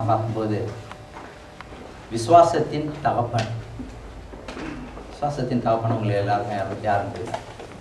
பார்க்கும்போது விசுவாசத்தின் தகப்பன் விசுவாசத்தின் தகப்பன் உங்களுக்கு எல்லாருக்கும் யாரும் யாரும் தெரியும்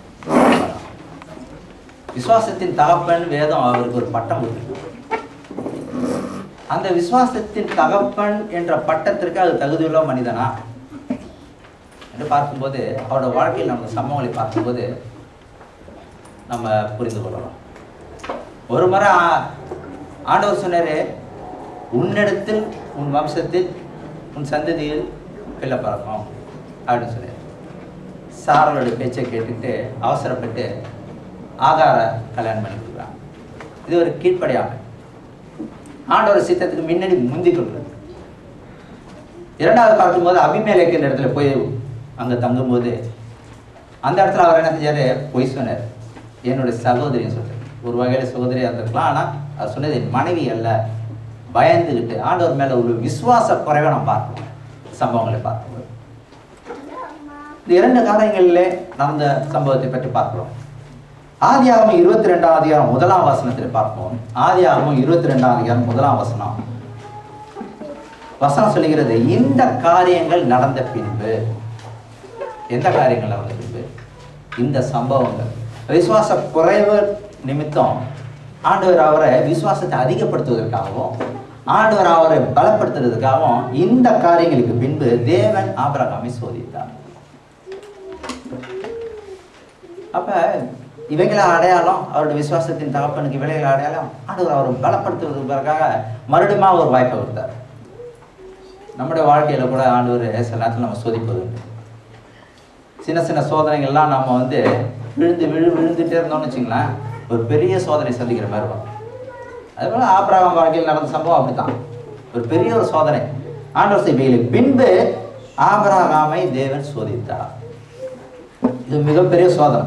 விசுவாசத்தின் தகப்பன் வேதம் அவருக்கு ஒரு பட்டம் கொடுத்துருக்கு அந்த விசுவாசத்தின் தகப்பன் என்ற பட்டத்திற்கு அது தகுதியுள்ள மனிதனா என்று பார்க்கும்போது அவரோட வாழ்க்கையில் நம்ம சம்பவங்களை பார்க்கும்போது நம்ம புரிந்து கொள்ளலாம் ஒரு முறை ஆ- ஆண்டவர் சொன்னாரு உன்னிடத்தில் உன் வம்சத்தில் உன் சந்ததியில் பிள்ளை பிறக்கும் அப்படின்னு சொன்னார் சாரலோட பேச்சை கேட்டுட்டு அவசரப்பட்டு ஆகார கல்யாணம் பண்ணி கொடுக்குறாங்க இது ஒரு கீழ்ப்படியாமை ஆண்டவர் சித்தத்துக்கு முன்னாடி முந்தி கொள்றது இரண்டாவது பார்க்கும் போது அபிமேலேக்கிற இடத்துல போய் அங்கே தங்கும்போது அந்த இடத்துல அவர் என்ன செஞ்சாரு பொய் சொன்னார் என்னுடைய சகோதரின்னு சொல்லிட்டு ஒரு வகையில் சகோதரியாக இருந்திருக்கலாம் ஆனால் அவர் சொன்னது என் மனைவி அல்ல பயந்துக்கிட்டு ஆண்டவர் மேலே ஒரு விசுவாச குறைவை நம்ம பார்க்கணும் சம்பவங்களை பார்க்கும்போது இந்த இரண்டு காரியங்களிலே நடந்த சம்பவத்தை பற்றி பார்க்கிறோம் ஆதியாகமம் இருபத்தி ரெண்டாம் அதிகாரம் முதலாம் வசனத்தில் பார்ப்போம் ஆதியாகமம் இருபத்தி ரெண்டாம் அதிகாரம் முதலாம் வசனம் வசனம் சொல்லுகிறது இந்த காரியங்கள் நடந்த பின்பு எந்த காரியங்கள் நடந்த பின்பு இந்த சம்பவங்கள் விசுவாச குறைவு நிமித்தம் ஆண்டவர் அவரை விசுவாசத்தை அதிகப்படுத்துவதற்காகவும் ஆண்டவர் அவரை பலப்படுத்துறதுக்காகவும் இந்த காரியங்களுக்கு பின்பு தேவன் ஆபிரகாமை சோதித்தார் அப்ப இவைகளை அடையாளம் அவருடைய விசுவாசத்தின் தகப்பனுக்கு இவைகளை அடையாளம் ஆண்டவர் அவரை பலப்படுத்துவதற்காக மறுபடியும் ஒரு வாய்ப்பை கொடுத்தார் நம்முடைய வாழ்க்கையில கூட ஆண்டவர் சில நேரத்தில் நம்ம சோதிப்பது உண்டு சின்ன சின்ன சோதனைகள்லாம் நம்ம வந்து விழுந்து விழு விழுந்துட்டே இருந்தோம்னு வச்சுங்களேன் ஒரு பெரிய சோதனை சந்திக்கிற மாதிரி வரும் அதுபோல ஆபிரகாம் வாழ்க்கையில் நடந்த சம்பவம் அப்படித்தான் ஒரு பெரிய ஒரு சோதனை ஆண்டவர் செய்கையில் பின்பு ஆபிரகாமை தேவன் சோதித்தார் இது மிகப்பெரிய சோதனை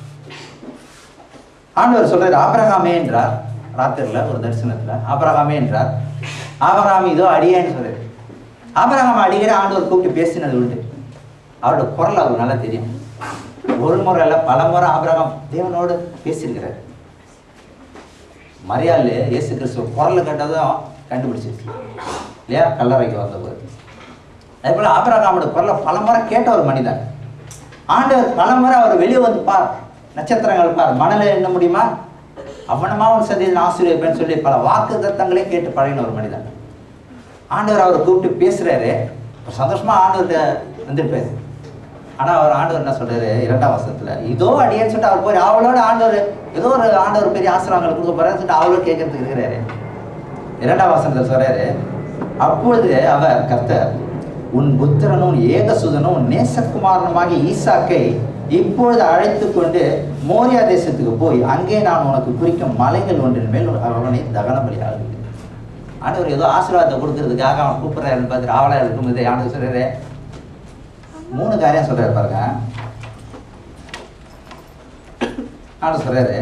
ஆண்டவர் சொல்றாரு ஆபிரகாமே என்றார் ராத்திரில ஒரு தரிசனத்துல ஆபிரகாமே என்றார் ஆபிரகாம் இதோ அடியேன்னு சொல்றாரு ஆபிரகாம் அடிக்கிற ஆண்டவர் கூப்பிட்டு பேசினது உண்டு அவரோட குரல் அவருக்கு நல்லா தெரியும் ஒரு முறை இல்ல பல முறை ஆபிரகாம் தேவனோடு பேசியிருக்கிறார் மரியாள் இயேசு கிறிஸ்துவ குரல் கேட்டதும் கண்டுபிடிச்சிருச்சு இல்லையா கல்லறைக்கு வந்தபோது அதே போல ஆபிரகாமோட குரலை பல முறை கேட்ட ஒரு மனிதன் ஆண்டவர் பல முறை அவர் வெளியே வந்து பார் நட்சத்திரங்கள் பார் மணலை எண்ண முடியுமா அவனமா ஒரு சதியில் ஆசீர்வதிப்பேன்னு சொல்லி பல வாக்கு தத்தங்களே கேட்டு பழகின ஒரு மனிதன் ஆண்டவர் அவரை கூப்பிட்டு பேசுறாரு அப்ப சந்தோஷமா ஆண்டவர்கிட்ட வந்திருப்பாரு ஆனா அவர் ஆண்டவர் என்ன சொல்றாரு இரண்டாம் வருஷத்துல இதோ அடியேன்னு சொல்லிட்டு அவர் போய் அவளோட ஆண்டவர் ஏதோ ஒரு ஆண்டவர் பெரிய ஆசிரியர்கள் கொடுக்க போறாரு சொல்லிட்டு அவளோட கேட்கறதுக்கு இருக்கிறாரு இரண்டாம் வசனத்துல சொல்றாரு அப்பொழுது அவர் கர்த்தர் உன் புத்திரனும் ஏகசுதனும் உன் நேசகுமாரனுமாகிய ஈசாக்கை இப்பொழுது அழைத்து கொண்டு மோரியா தேசத்துக்கு போய் அங்கே நான் உனக்கு குறிக்கும் மலைகள் ஒன்றின் மேல் அவனை தகன பலியாக ஆண்டவர் ஏதோ ஆசீர்வாதத்தை கொடுக்கறதுக்காக அவன் கூப்பிடுறாருன்னு பார்த்துட்டு ஆவலா இருக்கும்போது ஆண்டவர் சொல்றாரு மூணு காரியம் சொல்றாரு பாருங்க ஆண்டவர் சொல்றாரு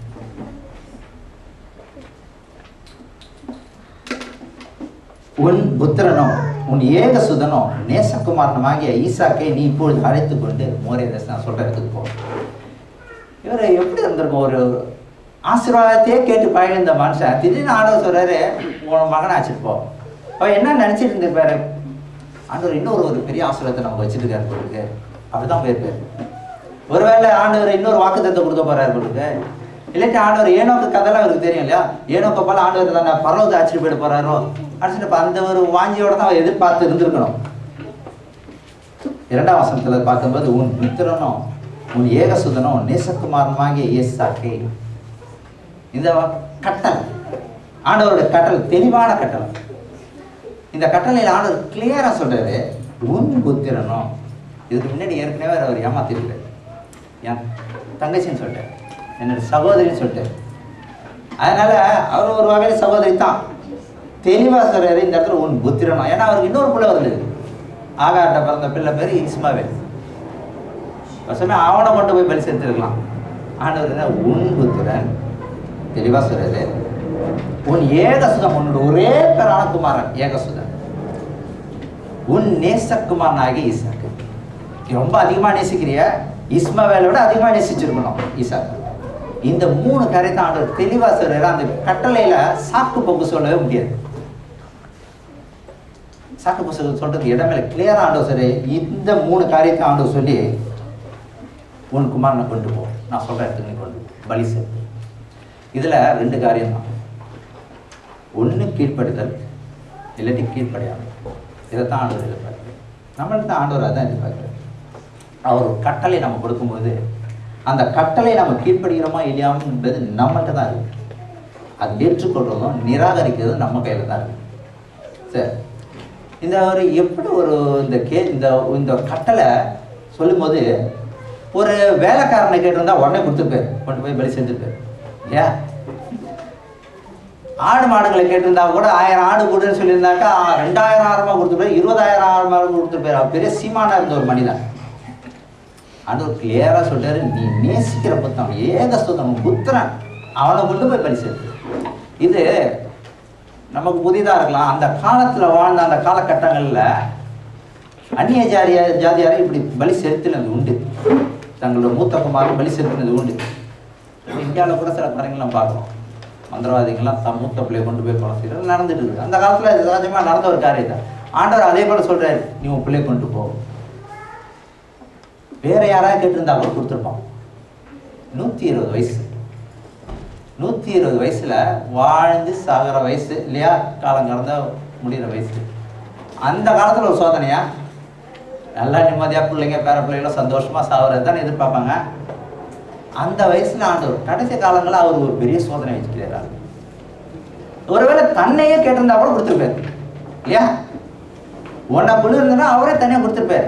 உன் புத்திரனும் உன் ஏகசுதனும் நேசகுமாரனுமாகிய ஈசாக்கை நீ இப்பொழுது அழைத்து கொண்டு மோரிய தேசம் சொல்ற இடத்துக்கு போ இவர் எப்படி இருந்திருக்கும் ஒரு ஆசீர்வாதத்தையே கேட்டு பழகிருந்த மனுஷன் திடீர்னு ஆண்டவர் சொல்றாரு உன் மகனை அழைச்சிட்டு போ அவன் என்ன நினைச்சிட்டு இருந்திருப்பாரு ஆண்டவர் இன்னொரு ஒரு பெரிய ஆசீர்வாதத்தை நமக்கு வச்சுட்டு இருக்காரு போலுக்கு அப்படிதான் போயிருப்பாரு ஒருவேளை ஆண்டவர் இன்னொரு வாக்குத்தத்தை கொடுக்க போறாரு போலுக்கு இல்லாட்டி ஆண்டவர் ஏனோக்கு கதைலாம் அவருக்கு தெரியும் இல்லையா ஏனோக்க போல ஆண்டவர் தானே பரவத்தை அழைச்சிட்டு போயிட்டு போறாரோ அடிச்சுட்டு இப்ப அந்த ஒரு வாஞ்சியோட தான் அவர் எதிர்பார்த்து இருந்திருக்கணும் இரண்டாம் வசனத்துல பார்க்கும்போது உன் புத்திரனும் உன் ஏகசுதனும் நேசகுமாரனுமாகிய இயேசாக்கே இந்த கட்டளை ஆண்டவருடைய கட்டளை தெளிவான கட்டளை இந்த கட்டளையில் ஆண்டவர் கிளியரா சொல்றாரு உன் புத்திரனும் இதுக்கு முன்னாடி ஏற்கனவே அவர் ஏமாத்திருக்காரு என் தங்கச்சின்னு சொல்லிட்டாரு என்னோட சகோதரின்னு சொல்லிட்டாரு அதனால அவர் ஒரு வகையில் சகோதரி தான் தெளிவா சொல்றாரு இந்த இடத்துல உன் புத்திரனும் ஏன்னா அவருக்கு இன்னொரு பிள்ளை வருது ஆகார்ட்ட பிறந்த பிள்ளை பேர் இஸ்மாவேல் வசமே அவனை மட்டும் போய் பலி செலுத்திருக்கலாம் ஆண்டவர் என்ன உன் புத்திரன் தெளிவா சொல்றாரு உன் ஏகசுதம் உன்னோட ஒரே பேரான குமாரன் ஏகசுதன் உன் நேசகுமாரனாகி ஈசாக்கு நீ ரொம்ப அதிகமா நேசிக்கிறிய இஸ்மவேலை விட அதிகமா நேசிச்சிருக்கணும் ஈசாக்கு இந்த மூணு காரியத்தை ஆண்டவர் தெளிவா சொல்றாரு அந்த கட்டளையில சாக்கு போக்கு சொல்லவே முடியாது சாக்கு புஸ்தகம் சொல்றதுக்கு இடமே இல்லை கிளியராக ஆண்டவர் சரி இந்த மூணு காரியத்தை ஆண்டவர் சொல்லி உன் குமாரனை கொண்டு போ நான் சொல்ற இடத்துக்கு நீ கொண்டு போ. பலி செலுத்து இதுல ரெண்டு காரியம் தான் ஒன்று கீழ்ப்படுதல் இல்லாட்டி கீழ்ப்படியாமல் இதைத்தான் ஆண்டவர் எதிர்பார்க்குறாரு நம்மள்ட்ட தான் ஆண்டவர் அதான் எதிர்பார்க்குறாரு அவர் ஒரு கட்டளை நம்ம கொடுக்கும்போது அந்த கட்டளை நம்ம கீழ்ப்படுகிறோமா இல்லையாமல் என்பது நம்மள்ட்ட தான் இருக்கு அது ஏற்றுக்கொள்றதும் நிராகரிக்கிறதும் நம்ம கையில் தான் இருக்கு சரி இந்த ஒரு எப்படி ஒரு இந்த கே இந்த இந்த கட்டளை சொல்லும்போது ஒரு வேலைக்காரனை கேட்டிருந்தா உடனே கொடுத்துருப்பாரு கொண்டு போய் பலி செஞ்சுருப்பாரு இல்லையா ஆடு மாடுகளை கேட்டிருந்தா கூட ஆயிரம் ஆடு கொடுன்னு சொல்லியிருந்தாக்கா ரெண்டாயிரம் ஆயிரமா கொடுத்துருப்பாரு இருபதாயிரம் ஆயிரமா கொடுத்துருப்பாரு அவர் பெரிய சீமானா இருந்த ஒரு மனிதன் ஆண்டவர் கிளியரா சொல்றாரு நீ நேசிக்கிற புத்தம் ஏக சுத்தம் புத்திரன் அவனை கொண்டு போய் பலி சேர்த்து இது நமக்கு புதிதா இருக்கலாம் அந்த காலத்துல வாழ்ந்த அந்த காலகட்டங்கள்ல அந்நிய ஜாதிய ஜாதியாரை இப்படி பலி செலுத்தினது உண்டு தங்களோட மூத்த குமாரன் பலி செலுத்தினது உண்டு இந்தியாவில் கூட சில காரியங்கள்லாம் பார்க்குறோம் மந்திரவாதிகள்லாம் தம் மூத்த பிள்ளையை கொண்டு போய் கொலை செய்யறது நடந்துட்டு இருக்கு அந்த காலத்துல இது சகஜமா நடந்த ஒரு காரியம் தான் ஆண்டவர் அதே போல சொல்றாரு நீ உன் பிள்ளையை கொண்டு போ வேற யாராவது கேட்டிருந்தா கூட கொடுத்துருப்பான் நூத்தி இருபது வயசு நூத்தி இருபது வயசுல வாழ்ந்து சாகிற வயசு இல்லையா காலம் கடந்த முடிகிற வயசு அந்த காலத்துல ஒரு சோதனையா நல்லா நிம்மதியா பிள்ளைங்க பேர பிள்ளைகளும் சந்தோஷமா சாகுறது தான் எதிர்பார்ப்பாங்க அந்த வயசுல ஆண்டவர் கடைசி காலங்களில் அவர் ஒரு பெரிய சோதனை வச்சுக்கிறார் ஒருவேளை தன்னையே கேட்டிருந்தா கூட கொடுத்துருப்பாரு இல்லையா உன்னை புழு இருந்தனா அவரே தனியா கொடுத்துருப்பாரு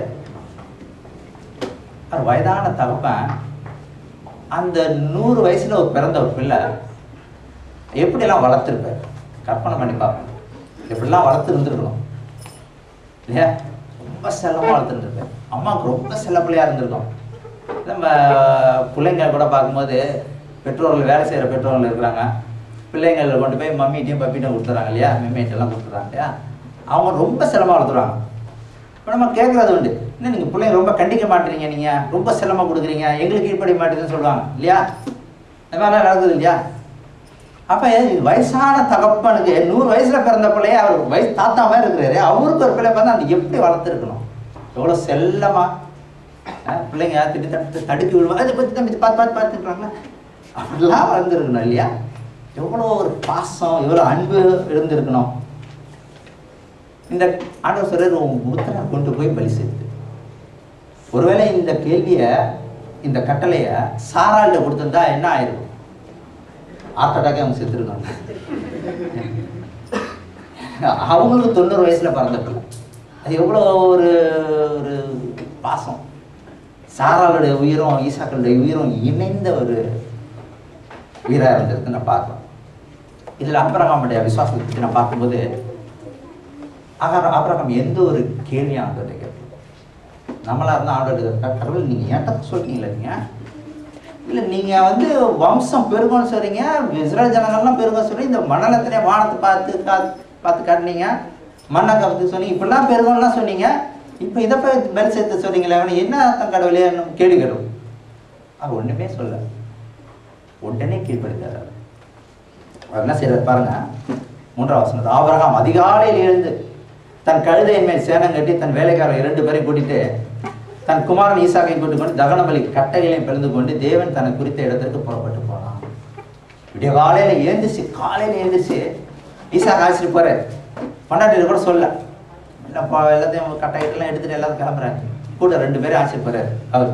அவர் வயதான தகப்பன் அந்த நூறு வயசுல ஒரு பிறந்த ஒரு பிள்ளை எப்படியெல்லாம் வளர்த்துருப்பாரு கற்பனை பண்ணி பார்ப்பேன் எப்படிலாம் வளர்த்து இருந்திருக்கணும் இல்லையா ரொம்ப செல்லமாக வளர்த்துருப்பாரு அம்மாவுக்கு ரொம்ப செல்ல பிள்ளையா இருந்திருக்கும் நம்ம பிள்ளைங்க கூட பார்க்கும்போது பெற்றோர்கள் வேலை செய்கிற பெற்றோர்கள் இருக்கிறாங்க பிள்ளைங்களை கொண்டு போய் மம்மிட்டையும் பப்பிட்டையும் கொடுத்துறாங்க இல்லையா மெம்மிட்டெல்லாம் கொடுத்துறாங்க இல்லையா அவங்க ரொம்ப செல்லமாக வளர்த்துறாங்க இப்போ நம்ம கேட்குறது உண்டு என்ன நீங்கள் பிள்ளைங்க ரொம்ப கண்டிக்க மாட்டீங்க நீங்கள் ரொம்ப செல்லமாக கொடுக்குறீங்க எங்களுக்கு ஈடுபட மாட்டேங்குதுன்னு சொல்லுவாங்க இல்லையா அது மாதிரிலாம் நடக்குது இல்லையா அப்போ வயசான தகப்பனுக்கு நூறு வயசுல பிறந்த பிள்ளைய அவர் வயசு தாத்தா மாதிரி இருக்கிறாரு அவருக்கு ஒரு பிள்ளை பிறந்தா அந்த எப்படி வளர்த்துருக்கணும் எவ்வளோ செல்லமா அஹ் பிள்ளைங்க திட்டு தடுத்து தடுக்கி விடுவாங்க அதை பற்றி தம்பி பார்த்து பார்த்து பார்த்துக்கிறாங்களா அப்படிலாம் வளர்ந்துருக்கணும் இல்லையா எவ்வளோ ஒரு பாசம் எவ்வளோ அன்பு இருந்திருக்கணும் இந்த ஆண்டவர் சொல்றாரு உன் புத்தரை கொண்டு போய் பலி செலுத்து ஒருவேளை இந்த கேள்வியை இந்த கட்டளையை சாராள்கிட்ட கொடுத்திருந்தா என்ன ஆயிருக்கும் ஹார்ட் அட்டாக்கே அவங்க செத்துருக்காங்க அவங்களுக்கு தொண்ணூறு வயசுல பிறந்த பிள்ளை அது எவ்வளோ ஒரு ஒரு பாசம் சாராளுடைய உயிரும் ஈசாக்களுடைய உயிரும் இணைந்த ஒரு உயிராக இருந்திருக்கு நான் பார்க்கலாம் இதில் அப்ரகாமுடைய விசுவாசத்தை பற்றி நான் பார்க்கும்போது அகர அப்ரகாம் எந்த ஒரு கேள்வியும் ஆண்டவர்கிட்ட கேட்கல நம்மளா இருந்தால் ஆண்டவர் கடவுள் நீங்கள் ஏன்ட்ட சொல்லிட்டீங்களா நீங்கள் இல்லை நீங்கள் வந்து வம்சம் பெருகணும்னு சொல்றீங்க இஸ்ரேல் ஜனங்கள்லாம் பெருகணும் சொல்லி இந்த மண்டலத்திலே வானத்தை பார்த்து கா பார்த்து காட்டினீங்க மண்ணை கவுத்து சொன்னீங்க இப்படிலாம் பெருகணும்லாம் சொன்னீங்க இப்போ இதை போய் பலி சேர்த்து சொன்னீங்களே அவனை என்ன அர்த்தம் கடவுளே கேள்வி கேட்டோம் அவர் ஒன்றுமே சொல்ல உடனே கீழ்ப்படுத்தார் அவர் அவர் என்ன செய்யறாரு பாருங்க மூன்றாம் வசனத்தை ஆபரகாம் அதிகாலையில் எழுந்து தன் கழுதையின் மேல் சேனம் கட்டி தன் வேலைக்காரர் இரண்டு பேரையும் கூட்டிட்டு தன் குமாரன் ஈசாக்கை கூட்டிக் கொண்டு தகன பலி கட்டைகளையும் பிளந்து கொண்டு தேவன் தனக்கு குறித்த இடத்திற்கு புறப்பட்டு போனான் விடிய காலையில எழுந்திரிச்சு காலையில எழுந்திரிச்சு ஈசாக்கு அழைச்சிட்டு போறாரு பொண்டாட்டியில கூட சொல்ல எல்லாம் போ- எல்லாத்தையும் கட்டை கிட்டெல்லாம் எடுத்துட்டு எல்லாரும் கிளம்புறாங்க கூட ரெண்டு பேரும் அழைச்சிட்டு போறாரு அவர்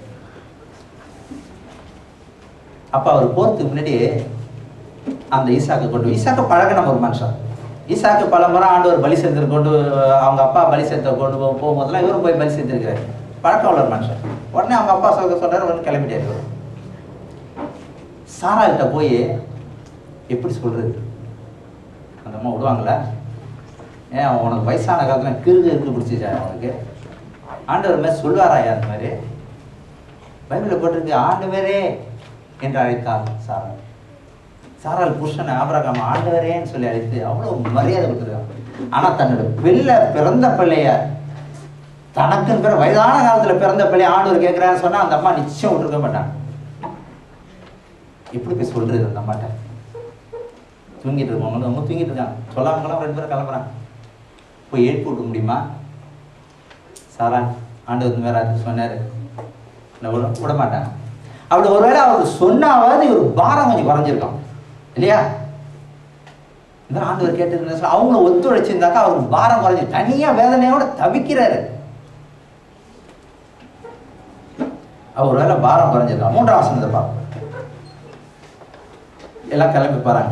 அப்ப அவர் போறதுக்கு முன்னாடி அந்த ஈசாக்கு கொண்டு ஈசாக்கு பழகின ஒரு மனுஷன் ஈசாக்கு பல முறை ஆண்டவர் பலி சேர்த்து கொண்டு அவங்க அப்பா பலி சேர்த்த கொண்டு போ- போகும்போதெல்லாம் இவரும் போய் பலி சேர்த்துருக்காரு பழக்கம் உள்ள ஒரு மனுஷன் உடனே அவங்க அப்பா சொல்ல சொல்றாரு உடனே கிளம்பிட்டாரு இவரு. சாராகிட்ட போய் எப்படி சொல்றது அந்த அம்மா விடுவாங்களா ஏன் உனக்கு வயசான காலத்துல கிறுக்கு இருக்கு பிடிச்சிச்சா அவனுக்கு ஆண்டவர் மாதிரி சொல்லுவாராயா அந்த மாதிரி பைபிளில் போட்டிருக்கு ஆண்டவரே என்று அழைத்தார் சாரா சாரால் புருஷனை ஆபரகாம ஆண்டவரேன்னு சொல்லி அழைத்து அவ்வளோ மரியாதை கொடுத்துருக்காங்க ஆனா தன்னோட பிள்ளை பிறந்த பிள்ளைய தனக்குன்னு பிற வயதான காலத்துல பிறந்த பிள்ளைய ஆண்டவர் கேட்குறான்னு சொன்னா அந்த அம்மா நிச்சயம் விட்டுருக்க மாட்டாங்க எப்படி போய் சொல்றது அந்த அம்மாட்ட தூங்கிட்டு இருக்கவங்க அவங்க தூங்கிட்டு இருக்காங்க சொல்லாமங்களாம் ரெண்டு பேரும் கிளம்புறாங்க போய் எழுப்பி விட முடியுமா சாரா ஆண்டவர் வேற சொன்னார் நான் விட விட மாட்டாங்க அப்படி ஒருவேளை அவருக்கு சொன்னாவது இவர் பாரம் கொஞ்சம் குறைஞ்சிருக்கும் இல்லையா இந்த ஆண்டவர் கேட்டு அவங்கள ஒத்துழைச்சிருந்தாக்கா அவருக்கு பாரம் குறைஞ்சி தனியா வேதனையோட தவிக்கிறாரு அவர் ஒருவேளை பாரம் குறைஞ்சிருக்கான் மூன்றாம் வசனத்தை பார்ப்போம் எல்லாம் கிளம்பி போறாங்க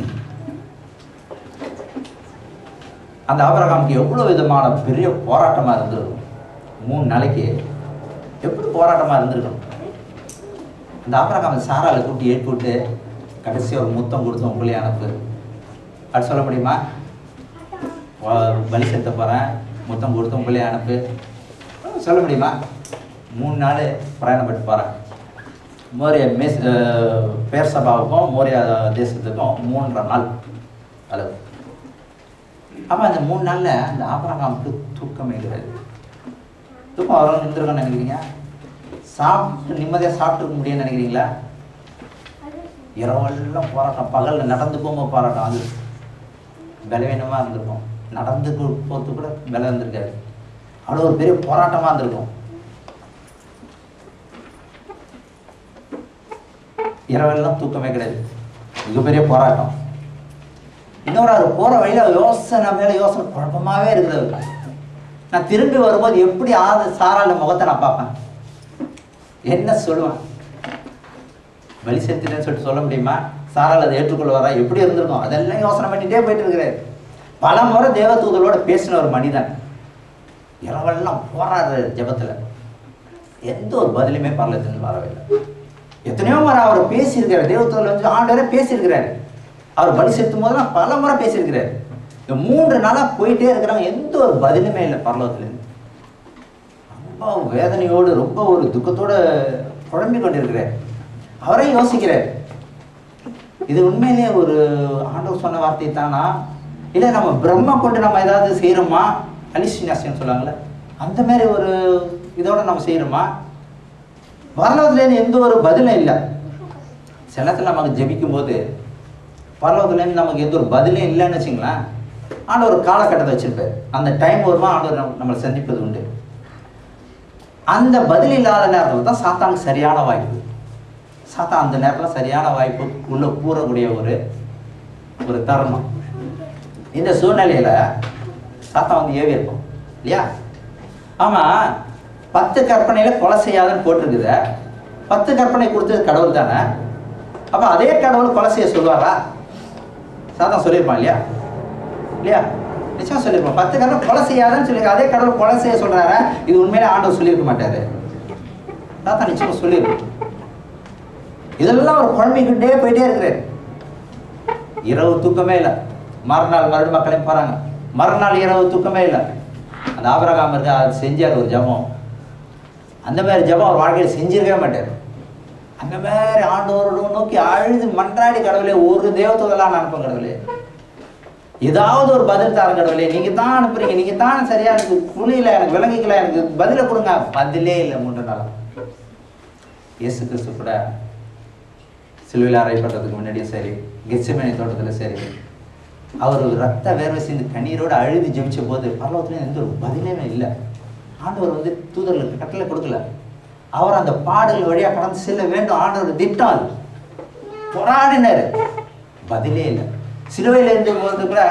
அந்த ஆபரகாமுக்கு எவ்வளவு விதமான பெரிய போராட்டமா இருந்திருக்கும் மூணு நாளைக்கு எப்படி போராட்டமா இருந்திருக்கும் அந்த ஆபரகாம் சாரால கூட்டி எழுப்பி விட்டு கடைசி ஒரு முத்தம் கொடுத்து உங்களே அனுப்பு அப்படி சொல்ல முடியுமா வ- பலி செலுத்த போறேன் முத்தம் கொடுத்து உங்களே அனுப்பு சொல்ல முடியுமா மூணு நாள் பிரயாணப்பட்டு போறேன் மோரிய மேஸ் அஹ், பேர் சபாவுக்கும் மோரிய தேசத்துக்கும் மூன்றரை நாள் அளவு அப்போ அந்த மூணு நாளில் அந்த ஆபரகாமுக்கு தூக்கமே கிடையாது தூக்கம் வரும் இருந்திருக்கும்னு நினைக்கிறீங்க சாப்பிட்டு நிம்மதியாக சாப்பிட்டு முடியும்னு நினைக்கிறீங்களா இரவெல்லாம் போராட்டம் பகலில் நடந்து போகும்போது போராட்டம் அது பலவீனமாக இருந்திருக்கும் நடந்து போ- போறது கூட பலம் இருந்திருக்காது அவ்வளோ ஒரு பெரிய போராட்டமாக இருந்திருக்கும் இரவெல்லாம் தூக்கமே கிடையாது மிகப்பெரிய போராட்டம் இன்னொரு அவர் போகிற வழியில் யோசனை மேலே யோசனை குழப்பமாகவே இருக்குது அவருக்கு நான் திரும்பி வரும்போது எப்படி ஆது சாராள முகத்தை நான் பார்ப்பேன் என்ன சொல்லுவேன் பலி செலுத்திட்டேன்னு சொல்லிட்டு சொல்ல முடியுமா சாரால் அதை ஏற்றுக்கொள்ள வரா எப்படி இருந்திருக்கும் அதெல்லாம் யோசனை பண்ணிட்டே போயிட்டு இருக்கிறாரு பல முறை தேவதூதலோட பேசின ஒரு மனிதன் இரவெல்லாம் போராடுற ஜெபத்துல எந்த ஒரு பதிலுமே பரலத்திலிருந்து வரவே இல்லை எத்தனையோ முறை அவர் பேசியிருக்கிறார் தேவதூதல் வந்து ஆண்டவரே பேசியிருக்கிறாரு அவர் பலி செலுத்தும் போதெல்லாம் பல முறை பேசியிருக்கிறாரு இந்த மூன்று நாளாக போயிட்டே இருக்கிறாங்க எந்த ஒரு பதிலுமே இல்லை பரலோகத்துலேருந்து ரொம்ப வேதனையோடு ரொம்ப ஒரு துக்கத்தோட குழம்பிக் கொண்டிருக்கிறார் அவரே யோசிக்கிறார் இது உண்மையிலே ஒரு ஆண்டவர் சொன்ன வார்த்தை தானா இல்லை நம்ம பிரம்ம கொண்டு நம்ம ஏதாவது செய்கிறோமா அலிசினாசியம் சொல்லுவாங்கல்ல அந்த மாதிரி ஒரு இதோட நம்ம செய்கிறோமா பரலோகத்துலேருந்து எந்த ஒரு பதிலும் இல்லை சில நேரத்தில் நமக்கு ஜெபிக்கும் போது பரலோகத்துலேருந்து நமக்கு எந்த ஒரு பதிலே இல்லைன்னு வச்சுங்களேன் ஆண்டவர் ஒரு காலகட்டத்தை வச்சிருப்பார் அந்த டைம் வருமா ஆண்டவர் நம்ம- நம்மளை சந்திப்பது உண்டு அந்த பதில் இல்லாத நேரத்தில் தான் சாத்தானுக்கு சரியான வாய்ப்பு சாத்தான் அந்த நேரத்தில் சரியான வாய்ப்பு உள்ள கூறக்கூடிய ஒரு ஒரு தருணம் இந்த சூழ்நிலையில சாத்தான் வந்து ஏவி இருக்கும் இல்லையா ஆமா பத்து கற்பனையில கொலை செய்யாதன்னு போட்டிருக்குது பத்து கற்பனை கொடுத்தது கடவுள் தானே அப்ப அதே கடவுள் கொலை செய்ய சொல்லுவாரா சாத்தான் சொல்லியிருப்பான் இல்லையா இல்லையா நிச்சயம் சொல்லியிருப்பான் பத்து கற்பனை கொலை செய்யாதன்னு சொல்லி அதே கடவுள் கொலை செய்ய சொல்றாரா இது உண்மையிலே ஆண்டவர் சொல்லியிருக்க மாட்டாரு சாத்தான் நிச்சயம் சொல்லியிருக்கும் இதெல்லாம் ஒரு குழம்பிக்கிட்டே போயிட்டே இருக்கிறார் இரவு தூக்கமே இல்லை மறுநாள் மறுபடியும் மக்களையும் போறாங்க மறுநாள் இரவு தூக்கமே இல்லை அந்த ஆபரகாம் இருக்க அது செஞ்சார் ஒரு ஜபம் அந்த மாதிரி ஜபம் அவர் வாழ்க்கையில் செஞ்சிருக்கவே மாட்டார் அந்த மாதிரி ஆண்டவரோட நோக்கி அழுது மன்றாடி கடவுளே ஒரு தேவத்தோதெல்லாம் அனுப்பும் கடவுளே ஏதாவது ஒரு பதில் தார கடவுளே நீங்க தான் அனுப்புறீங்க நீங்க தான் சரியா எனக்கு புரியல எனக்கு விளங்கிக்கல எனக்கு பதிலை கொடுங்க பதிலே இல்லை மூன்று நாளா இயேசு கிறிஸ்து கூட சிலுவையில் அறையப்பட்டதுக்கு முன்னாடியும் சரி கெச்சமேனி தோட்டத்தில் சரி அவர் ரத்த வேர்வை சிந்து கண்ணீரோடு அழுது ஜெபிச்ச போது பரலோகத்துல எந்த ஒரு பதிலுமே இல்லை ஆண்டவர் வந்து தூதர்களுக்கு கட்டளை கொடுக்கல அவர் அந்த பாடல் வழியா கடந்து செல்ல வேண்டும் ஆண்டவர் திட்டம் அது போராடினார் பதிலே இல்லை சிலுவையில் இருந்த போது கூட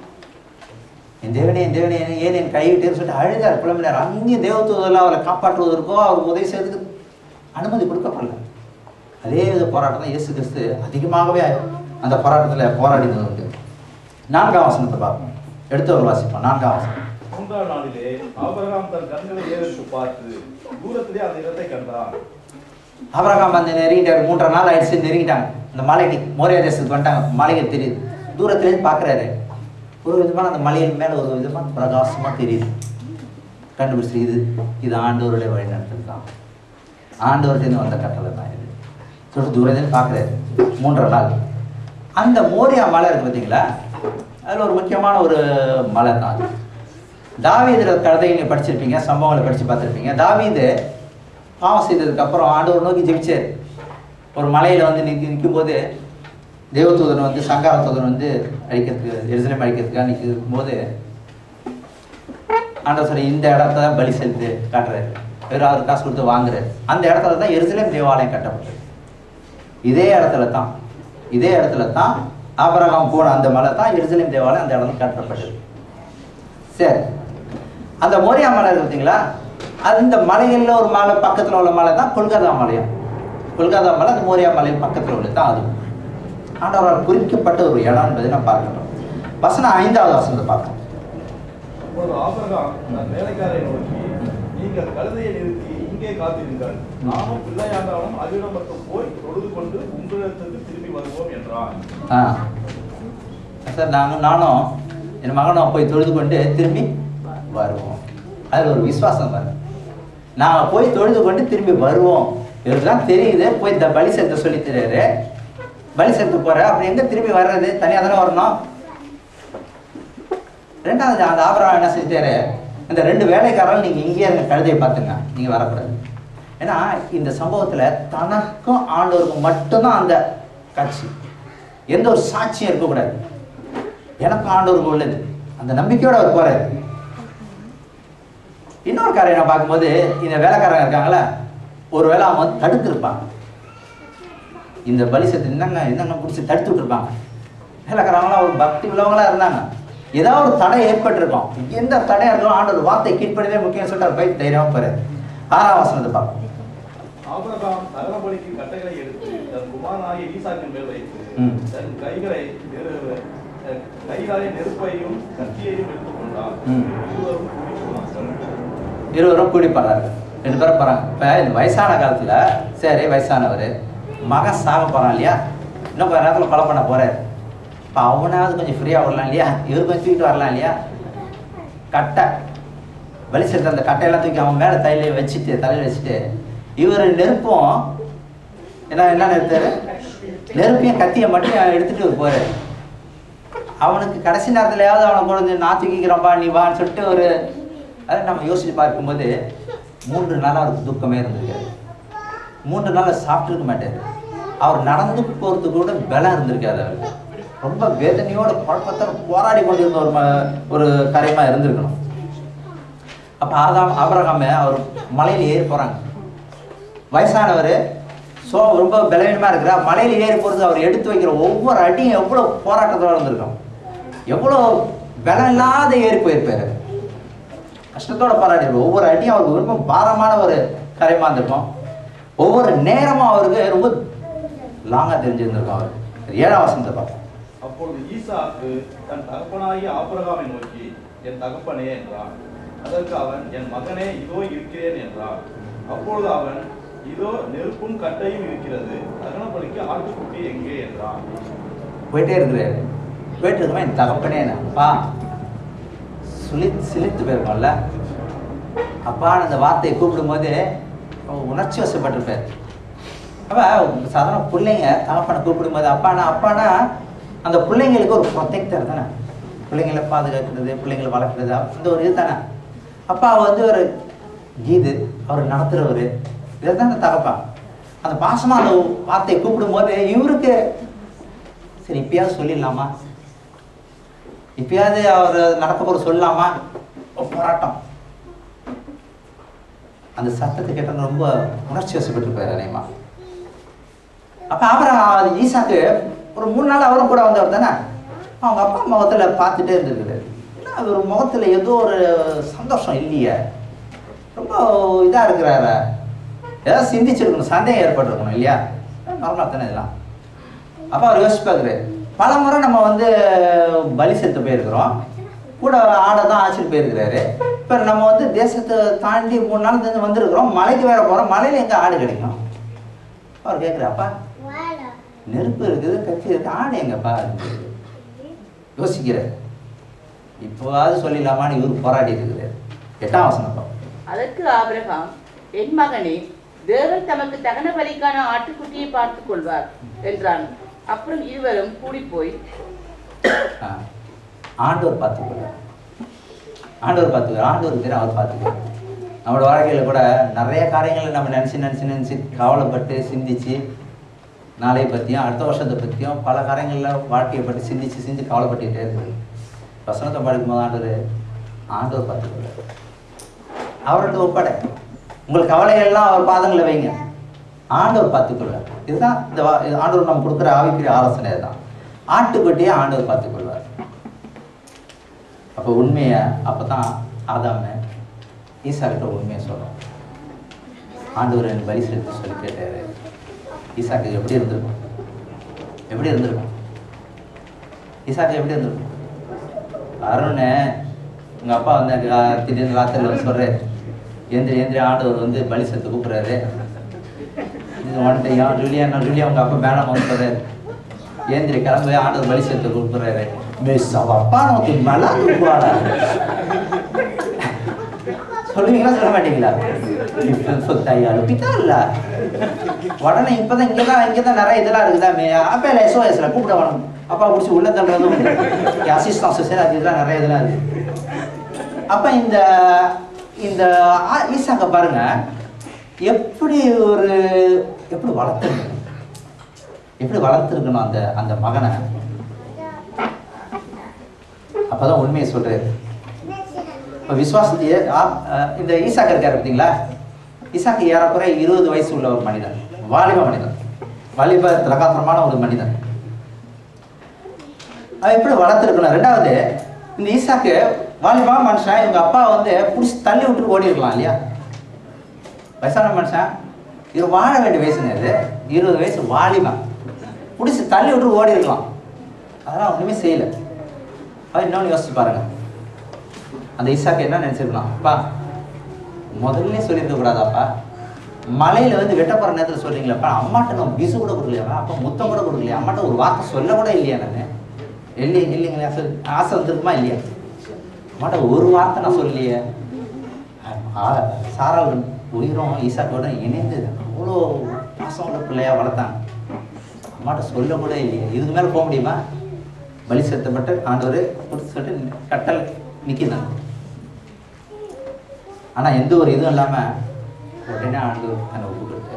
என் தேவனே என் தேவனே என்னை ஏன் என் கைவிட்டேன்னு சொல்லிட்டு அழுதார் புலம்பினார் அங்கேயும் தேவதூதெல்லாம் அவரை காப்பாற்றுவதற்கோ அவர் உதவி செய்யறதுக்கு அனுமதி கொடுக்கப்படல அதே வித போராட்டம் தான் இயேசு கிறிஸ்து அதிகமாகவே அந்த போராட்டத்தில் போராடினது உண்டு நான்காம் வசனத்தை பார்ப்போம் எடுத்து ஒரு வாசிப்போம் நான்காம் வசனம் மூன்றாம் நாளிலே ஆபிரகாம் தன் கண்களை ஏறெடுத்து பார்த்து தூரத்திலே அந்த இடத்தை கண்டான் ஆபிரகாம் வந்து நெருங்கிட்டார் மூன்றரை நாள் ஆயிடுச்சு நெருங்கிட்டாங்க இந்த மலைக்கு மோரியா தேசத்துக்கு வந்துட்டாங்க மலைக்கு தெரியுது தூரத்துலேருந்து பார்க்குறாரு ஒரு விதமான அந்த மலையின் மேலே ஒரு விதமான பிரகாசமாக தெரியுது கண்டுபிடிச்சு இது இது ஆண்டவருடைய வழிநடத்தல் தான் ஆண்டவர்கிட்ட வந்த கட்டளை தான் இது சொல்லிட்டு தூரத்துலேருந்து பார்க்குறாரு மூன்றரை நாள் அந்த மோரியா மலை இருக்கு பார்த்தீங்களா அதில் ஒரு முக்கியமான ஒரு மலை தான் அது தாவீது கதையை நீங்கள் படிச்சிருப்பீங்க சம்பவங்களை படித்து பார்த்துருப்பீங்க தாவீது பாவம் செய்ததுக்கு அப்புறம் ஆண்டவர் நோக்கி ஜெபிச்சார் ஒரு மலையில் வந்து நிற்க நிற்கும்போது தேவதூதன் வந்து சங்கார தூதன் வந்து அழிக்கிறதுக்கு எருசலேம் அழிக்கிறதுக்காக நிற்கும் போது ஆண்டவர் சொல்லி இந்த இடத்த தான் பலி செலுத்து காட்டுறாரு வெறும் அவர் காசு கொடுத்து வாங்குறாரு அந்த இடத்துல தான் எருசலேம் தேவாலயம் கட்டப்பட்டது இதே இடத்துல தான் இதே இடத்துல தான் ஆபரகாம் போன அந்த மலை தான் எருசலேம் தேவாலயம் அந்த இடத்துல கட்டப்பட்டது சரி அந்த மோரியா மலை இருக்கு பார்த்தீங்களா அது இந்த மலைகளில் ஒரு மலை பக்கத்தில் உள்ள மலை தான் கொல்கத்தா மலையம் கொல்கத்தா மலை அந்த மோரியா மலை பக்கத்தில் உள்ளது தான் அது ஆண்டவரால் குறிக்கப்பட்ட ஒரு இடம் என்பதை நான் பார்க்கணும் வசனம் ஐந்தாவது வசனத்தை பார்க்கணும் அப்பொழுது ஆபிரகாம் தன் வேலைக்காரை நோக்கி நீங்கள் கழுதையை நிறுத்தி இங்கே காத்திருங்கள் நாமும் பிள்ளையாண்டாலும் அவிடம் மட்டும் போய் தொழுது கொண்டு உங்களிடத்துக்கு திரும்பி வருவோம் என்றான் ஆ சார் நாங்கள் நானும் என் மகனும் போய் தொழுது கொண்டு திரும்பி வருவோம் அதில் ஒரு விசுவாசம் பாருங்க நாங்கள் போய் தொழுது கொண்டு திரும்பி வருவோம் இவருக்குலாம் தெரியுது போய் இந்த பலி செலுத்த சொல்லி தர்றாரு பலி செலுத்த போற அப்படி எங்க திரும்பி வர்றது தனியாக தானே வரணும் ரெண்டாவது அந்த ஆபரம் என்ன செஞ்சாரு இந்த ரெண்டு வேலைக்காரர்கள் நீங்க இங்கேயே இருங்க கழுதையை பார்த்துங்க நீங்க வரக்கூடாது ஏன்னா இந்த சம்பவத்துல தனக்கும் ஆண்டவருக்கும் மட்டும்தான் அந்த காட்சி எந்த ஒரு சாட்சியும் இருக்கக்கூடாது எனக்கும் ஆண்டவருக்கு உள்ளது அந்த நம்பிக்கையோட அவர் போறாரு இன்னொரு காரியம் நான் பார்க்கும்போது இந்த வேலைக்காரங்க இருக்காங்களே ஒருவேளை அவங்க வந்து தடுத்திருப்பாங்க இந்த பலி செத்து என்னங்க என்னங்க பிடிச்சி தடுத்து விட்டுருப்பாங்க வேலைக்காரங்களாம் ஒரு பக்தி உள்ளவங்களா இருந்தாங்க ஏதாவது ஒரு தடை ஏற்பட்டிருக்கும் எந்த தடையா இருக்கும் ஆண்டவர் வார்த்தை கீழ்ப்படிதே முக்கியம் சொல்லிட்டு அவர் போய் தைரியமா போறாரு ஆறாம் வசனத்தை பார்ப்போம் ஆபிரகாம் தகனபலிக்கு கட்டைகளை எடுத்து தன் குமாரனாகிய ஈசாக்கின் மேல் வைத்து ம். தன் கைகளை நெரு- அஹ் கைகாலை நெருப்பையும் கத்தியையும் எடுத்துக்கொண்டார் ம். இருவரும் கூடி போனார்கள் இருவரும் கூடி போறாரு ரெண்டு பேரும் போறாங்க இப்போ இந்த வயசான காலத்துல சரி வயசானவர் மகன் சாக போறான் இல்லையா இன்னும் கொஞ்ச நேரத்தில் கொலை பண்ண போறாரு இப்போ அவனாவது கொஞ்சம் ஃப்ரீயாக வரலாம் இல்லையா இவர் கொஞ்சம் தூக்கிட்டு வரலாம் இல்லையா கட்டை வலி செலுத்த அந்த கட்டையெல்லாம் தூக்கி அவன் மேலே தலையில வச்சுட்டு தலையில வச்சுட்டு இவர் நெருப்பும் என்ன என்ன நிறுத்தாரு நெருப்பையும் கத்தியை மட்டும் எடுத்துட்டு இவர் போறாரு அவனுக்கு கடைசி நேரத்துலயாவது அவனை கொண்டு வந்து நான் தூக்கிக்கிறப்பா நீ வான்னு சொல்லிட்டு ஒரு அதை நம்ம யோசிச்சு பார்க்கும்போது மூன்று நாள் அவருக்கு துக்கமே இருந்திருக்காரு மூன்று நாள் சாப்பிட்டுருக்க மாட்டாரு அவர் நடந்து போகிறதுக்கு கூட பலம் இருந்திருக்காது அவருக்கு ரொம்ப வேதனையோட குழப்பத்தை போராடி கொண்டிருந்த ஒரு ம- ஒரு காரியமாக இருந்திருக்கணும் அப்போ ஆதாம் ஆபரகாம அவர் மலையில் ஏறி போகிறாங்க வயசானவர் சோ ரொம்ப பலவீனமாக இருக்கிறார் மலையில் ஏறி போகிறது அவர் எடுத்து வைக்கிற ஒவ்வொரு அடியும் எவ்வளோ போராட்டத்தோட இருந்திருக்கும் எவ்வளோ பலம் இல்லாத ஏறி போயிருப்பாரு கஷ்டத்தோட போராடி ஒவ்வொரு அடியும் அவருக்கு ரொம்ப பாரமான ஒரு காரியமாக இருந்திருக்கும் ஒவ்வொரு நேரமும் அவருக்கு ரொம்ப லாங்காக தெரிஞ்சிருந்திருக்கும் அவர் ஏழாம் வசனத்தை பார்ப்போம் அப்பொழுது ஈசாக்கு தன் தகப்பனாகிய ஆபிரகாமை நோக்கி என் தகப்பனே என்றான் அதற்கு அவன் என் மகனே இதோ இருக்கிறேன் என்றான் அப்பொழுது அவன் இதோ நெருப்பும் கட்டையும் இருக்கிறது தகனபலிக்கு ஆட்டுக்குட்டி எங்கே என்றான் போயிட்டே இருக்கிறாரு போயிட்டு இருக்குமா என் தகப்பனே அப்பா சுழி சிலித்து போயிருக்கோம்ல அப்பா அந்த வார்த்தையை கூப்பிடும்போது அவன் உணர்ச்சி வசப்பட்டிருப்பார் அப்போ சாதாரண பிள்ளைங்க தகப்பனை கூப்பிடும்போது அப்பானா அப்பானா அந்த பிள்ளைங்களுக்கு ஒரு ப்ரொடெக்டர் தானே பிள்ளைங்களை பாதுகாக்கிறது பிள்ளைங்களை வளர்க்குறது அந்த ஒரு இது தானே அப்பா வந்து ஒரு கீது அவர் நடத்துகிறவர் இதை தானே தகப்பா அந்த பாசமாக அந்த வார்த்தையை கூப்பிடும்போது இவருக்கு சரி இப்பயாவது சொல்லிடலாமா இப்பயாவது அவர் நடக்க போகிற சொல்லலாமா ஒரு போராட்டம் அந்த சத்தத்தை கேட்ட ரொம்ப உணர்ச்சி வசப்பட்டிருப்பார் அநேகமா அப்போ அப்புறம் ஈசாக்கு ஒரு மூணு நாள் அவரும் கூட வந்தவர் தானே அவங்க அப்பா முகத்தில் பார்த்துட்டே இருந்திருக்குது என்ன ஒரு முகத்தில் ஏதோ ஒரு சந்தோஷம் இல்லையே ரொம்ப இதாக இருக்கிறாரு ஏதாவது சிந்திச்சிருக்கணும் சந்தேகம் ஏற்பட்டிருக்கணும் இல்லையா நார்மலாக தானே இதெல்லாம் அப்போ அவர் யோசிச்சு பார்க்குறாரு பல முறை நம்ம வந்து பலி செலுத்த போயிருக்கிறோம் கூட ஆடை தான் ஆச்சிட்டு போயிருக்கிறாரு இப்போ நம்ம வந்து தேசத்தை தாண்டி மூணு நாள் தந்து வந்திருக்கிறோம் மலைக்கு வேற போகிறோம் மலையில் எங்கே ஆடு கிடைக்கும் அவர் கேட்குறாப்பா நெருப்பு இருக்குது கத்தி இருக்கு ஆடு எங்கப்பா யோசிக்கிறார் இப்போவாவது சொல்லிடலாமான்னு இவர் போராடி இருக்கிறார் எட்டாம் வசனம் பாப்போம். அதற்கு ஆபிரகாம் என் மகனே தேவன் தமக்கு தகன பலிக்கான ஆட்டுக்குட்டியை பார்த்துக் கொள்வார் என்றான் அப்புறம் இருவரும் கூடி போய் ஆ. ஆண்டவர் பார்த்துக்கிறார் ஆண்டவர் பார்த்துக்கிறார் ஆண்டவர் தெரியும் அவர் பார்த்துக்கிறார் நம்மளோட வாழ்க்கையில் கூட நிறைய காரியங்களை நம்ம நினச்சி நினச்சி நினச்சி கவலைப்பட்டு சிந்திச்சு நாளைய பற்றியும் அடுத்த வருஷத்தை பற்றியும் பல காரியங்களில் வாழ்க்கையை பற்றி சிந்திச்சு சிந்திச்சு கவலைப்பட்டுக்கிட்டே இருக்குது வசனத்தை படிக்கும்போது ஆண்டவர் ஆண்டவர் பார்த்துக்கொள்வார் அவர்கிட்ட ஒப்படை உங்கள் கவலையெல்லாம் அவர் பாதங்களில் வைங்க ஆண்டவர் பார்த்துக்கொள்வார் இதுதான் இந்த வா- இது ஆண்டவர் நம்ம கொடுக்குற ஆவிக்குரிய ஆலோசனை தான் ஆட்டுக்குட்டியை ஆண்டவர் பார்த்துக்கொள்வார் அப்போ உண்மையை அப்போ தான் ஆதாம ஈசா கிட்ட உண்மையை சொல்கிறோம் ஆண்டவர் என் பலி செலுத்த சொல்லி கேட்டாரு ஈசாக்கு எப்படி இருந்திருக்கும் எப்படி இருந்திருக்கும் ஈசாக்கு எப்படி இருந்திருக்கும் அருண் உங்கள் அப்பா வந்து எனக்கு ரா- திடீர்னு ராத்திரியில் வந்து சொல்கிறாரு ஏந்திரி ஏந்திரி ஆண்டவர் வந்து பலி செலுத்த கூப்பிட்றாரு இது வந்துட்டு ஏன் ஜூலியா நான் ஜூலியா உங்கள் அப்பா மேடம் வந்து சொல்கிறாரு ஏந்திரி கிளம்பி ஆண்டவர் பலி செலுத்த கூப்பிட்றாரு மிஸ் அவ அப்பா நமக்கு மலா கூப்பிடுவாடா சொல்லுவீங்களா சொல்ல மாட்டீங்களா சொத்தாயாலு பித்தா இல்ல உடனே இப்பதான் இங்கதான் இங்கதான் நிறைய இதெல்லாம் இருக்குதாமே அப்ப இல்ல எஸ்ஓஎஸ்ல கூப்பிட வேணும் அப்பா பிடிச்சி உள்ள தள்ளுறதும் அசிஸ்டன்ஸ் சரி அது இதெல்லாம் நிறைய இதெல்லாம் இருக்கு அப்ப இந்த இந்த ஆ- ஈசாக்க பாருங்க எப்படி ஒரு எப்படி வளர்த்துருக்கணும் எப்படி வளர்த்துருக்கணும் அந்த அந்த மகனை அப்பதான் உண்மையை சொல்றாரு இப்போ விசுவாசத்தையே ஆ- அஹ் இந்த ஈசாக்கு இருக்காரு பார்த்தீங்களா ஈசாக்கு ஏறக்குறைய இருபது வயசு உள்ள ஒரு மனிதன் வாலிப மனிதன் வாலிப திரகாத்திரமான ஒரு மனிதன் அவன் எப்படி வளர்த்துருக்கணும் ரெண்டாவது இந்த ஈசாக்கு வாலிபா மனுஷன் இவங்க அப்பா வந்து பிடிச்சி தள்ளி விட்டு ஓடி இருக்கலாம் இல்லையா வயசான மனுஷன் இது வாழ வேண்டிய வயசுங்க இது இருபது வயசு வாலிபன் பிடிச்சி தள்ளி விட்டு ஓடி இருக்கலாம் அதெல்லாம் ஒன்றுமே செய்யலை அது இன்னொன்று யோசிச்சு பாருங்க அந்த ஈசாக்கு என்ன நினச்சிருக்கலாம் அப்பா முதல்ல சொல்லியிருக்க கூடாதாப்பா மலையில வந்து வெட்ட போகிற நேரத்தில் சொல்றீங்களேப்பா அம்மாட்ட நான் பிசு கூட கொடுக்கலையா அப்பா முத்தம் கூட கொடுக்கலையா அம்மாட்ட ஒரு வார்த்தை சொல்ல கூட இல்லையா நான் இல்லை இல்லைங்களா ஆசை ஆசை வந்திருக்குமா இல்லையா அம்மாட்ட ஒரு வார்த்தை நான் சொல்லலையே ஆ- சாராள் உயிரும் ஈசாக்கோட இணைந்து அவ்வளோ பாசம் உள்ள பிள்ளையா வளர்த்தாங்க அம்மாட்ட சொல்ல கூட இல்லையே இதுக்கு மேலே போக முடியுமா பலி செலுத்தப்பட்டு ஆண்டவர் கொடுத்து சொல்லிட்டு கட்டல் நிற்கிறாங்க ஆனால் எந்த ஒரு இதுவும் இல்லாமல் உடனே ஆண்டவர் தன்னை ஒப்பு கொடுத்தாரு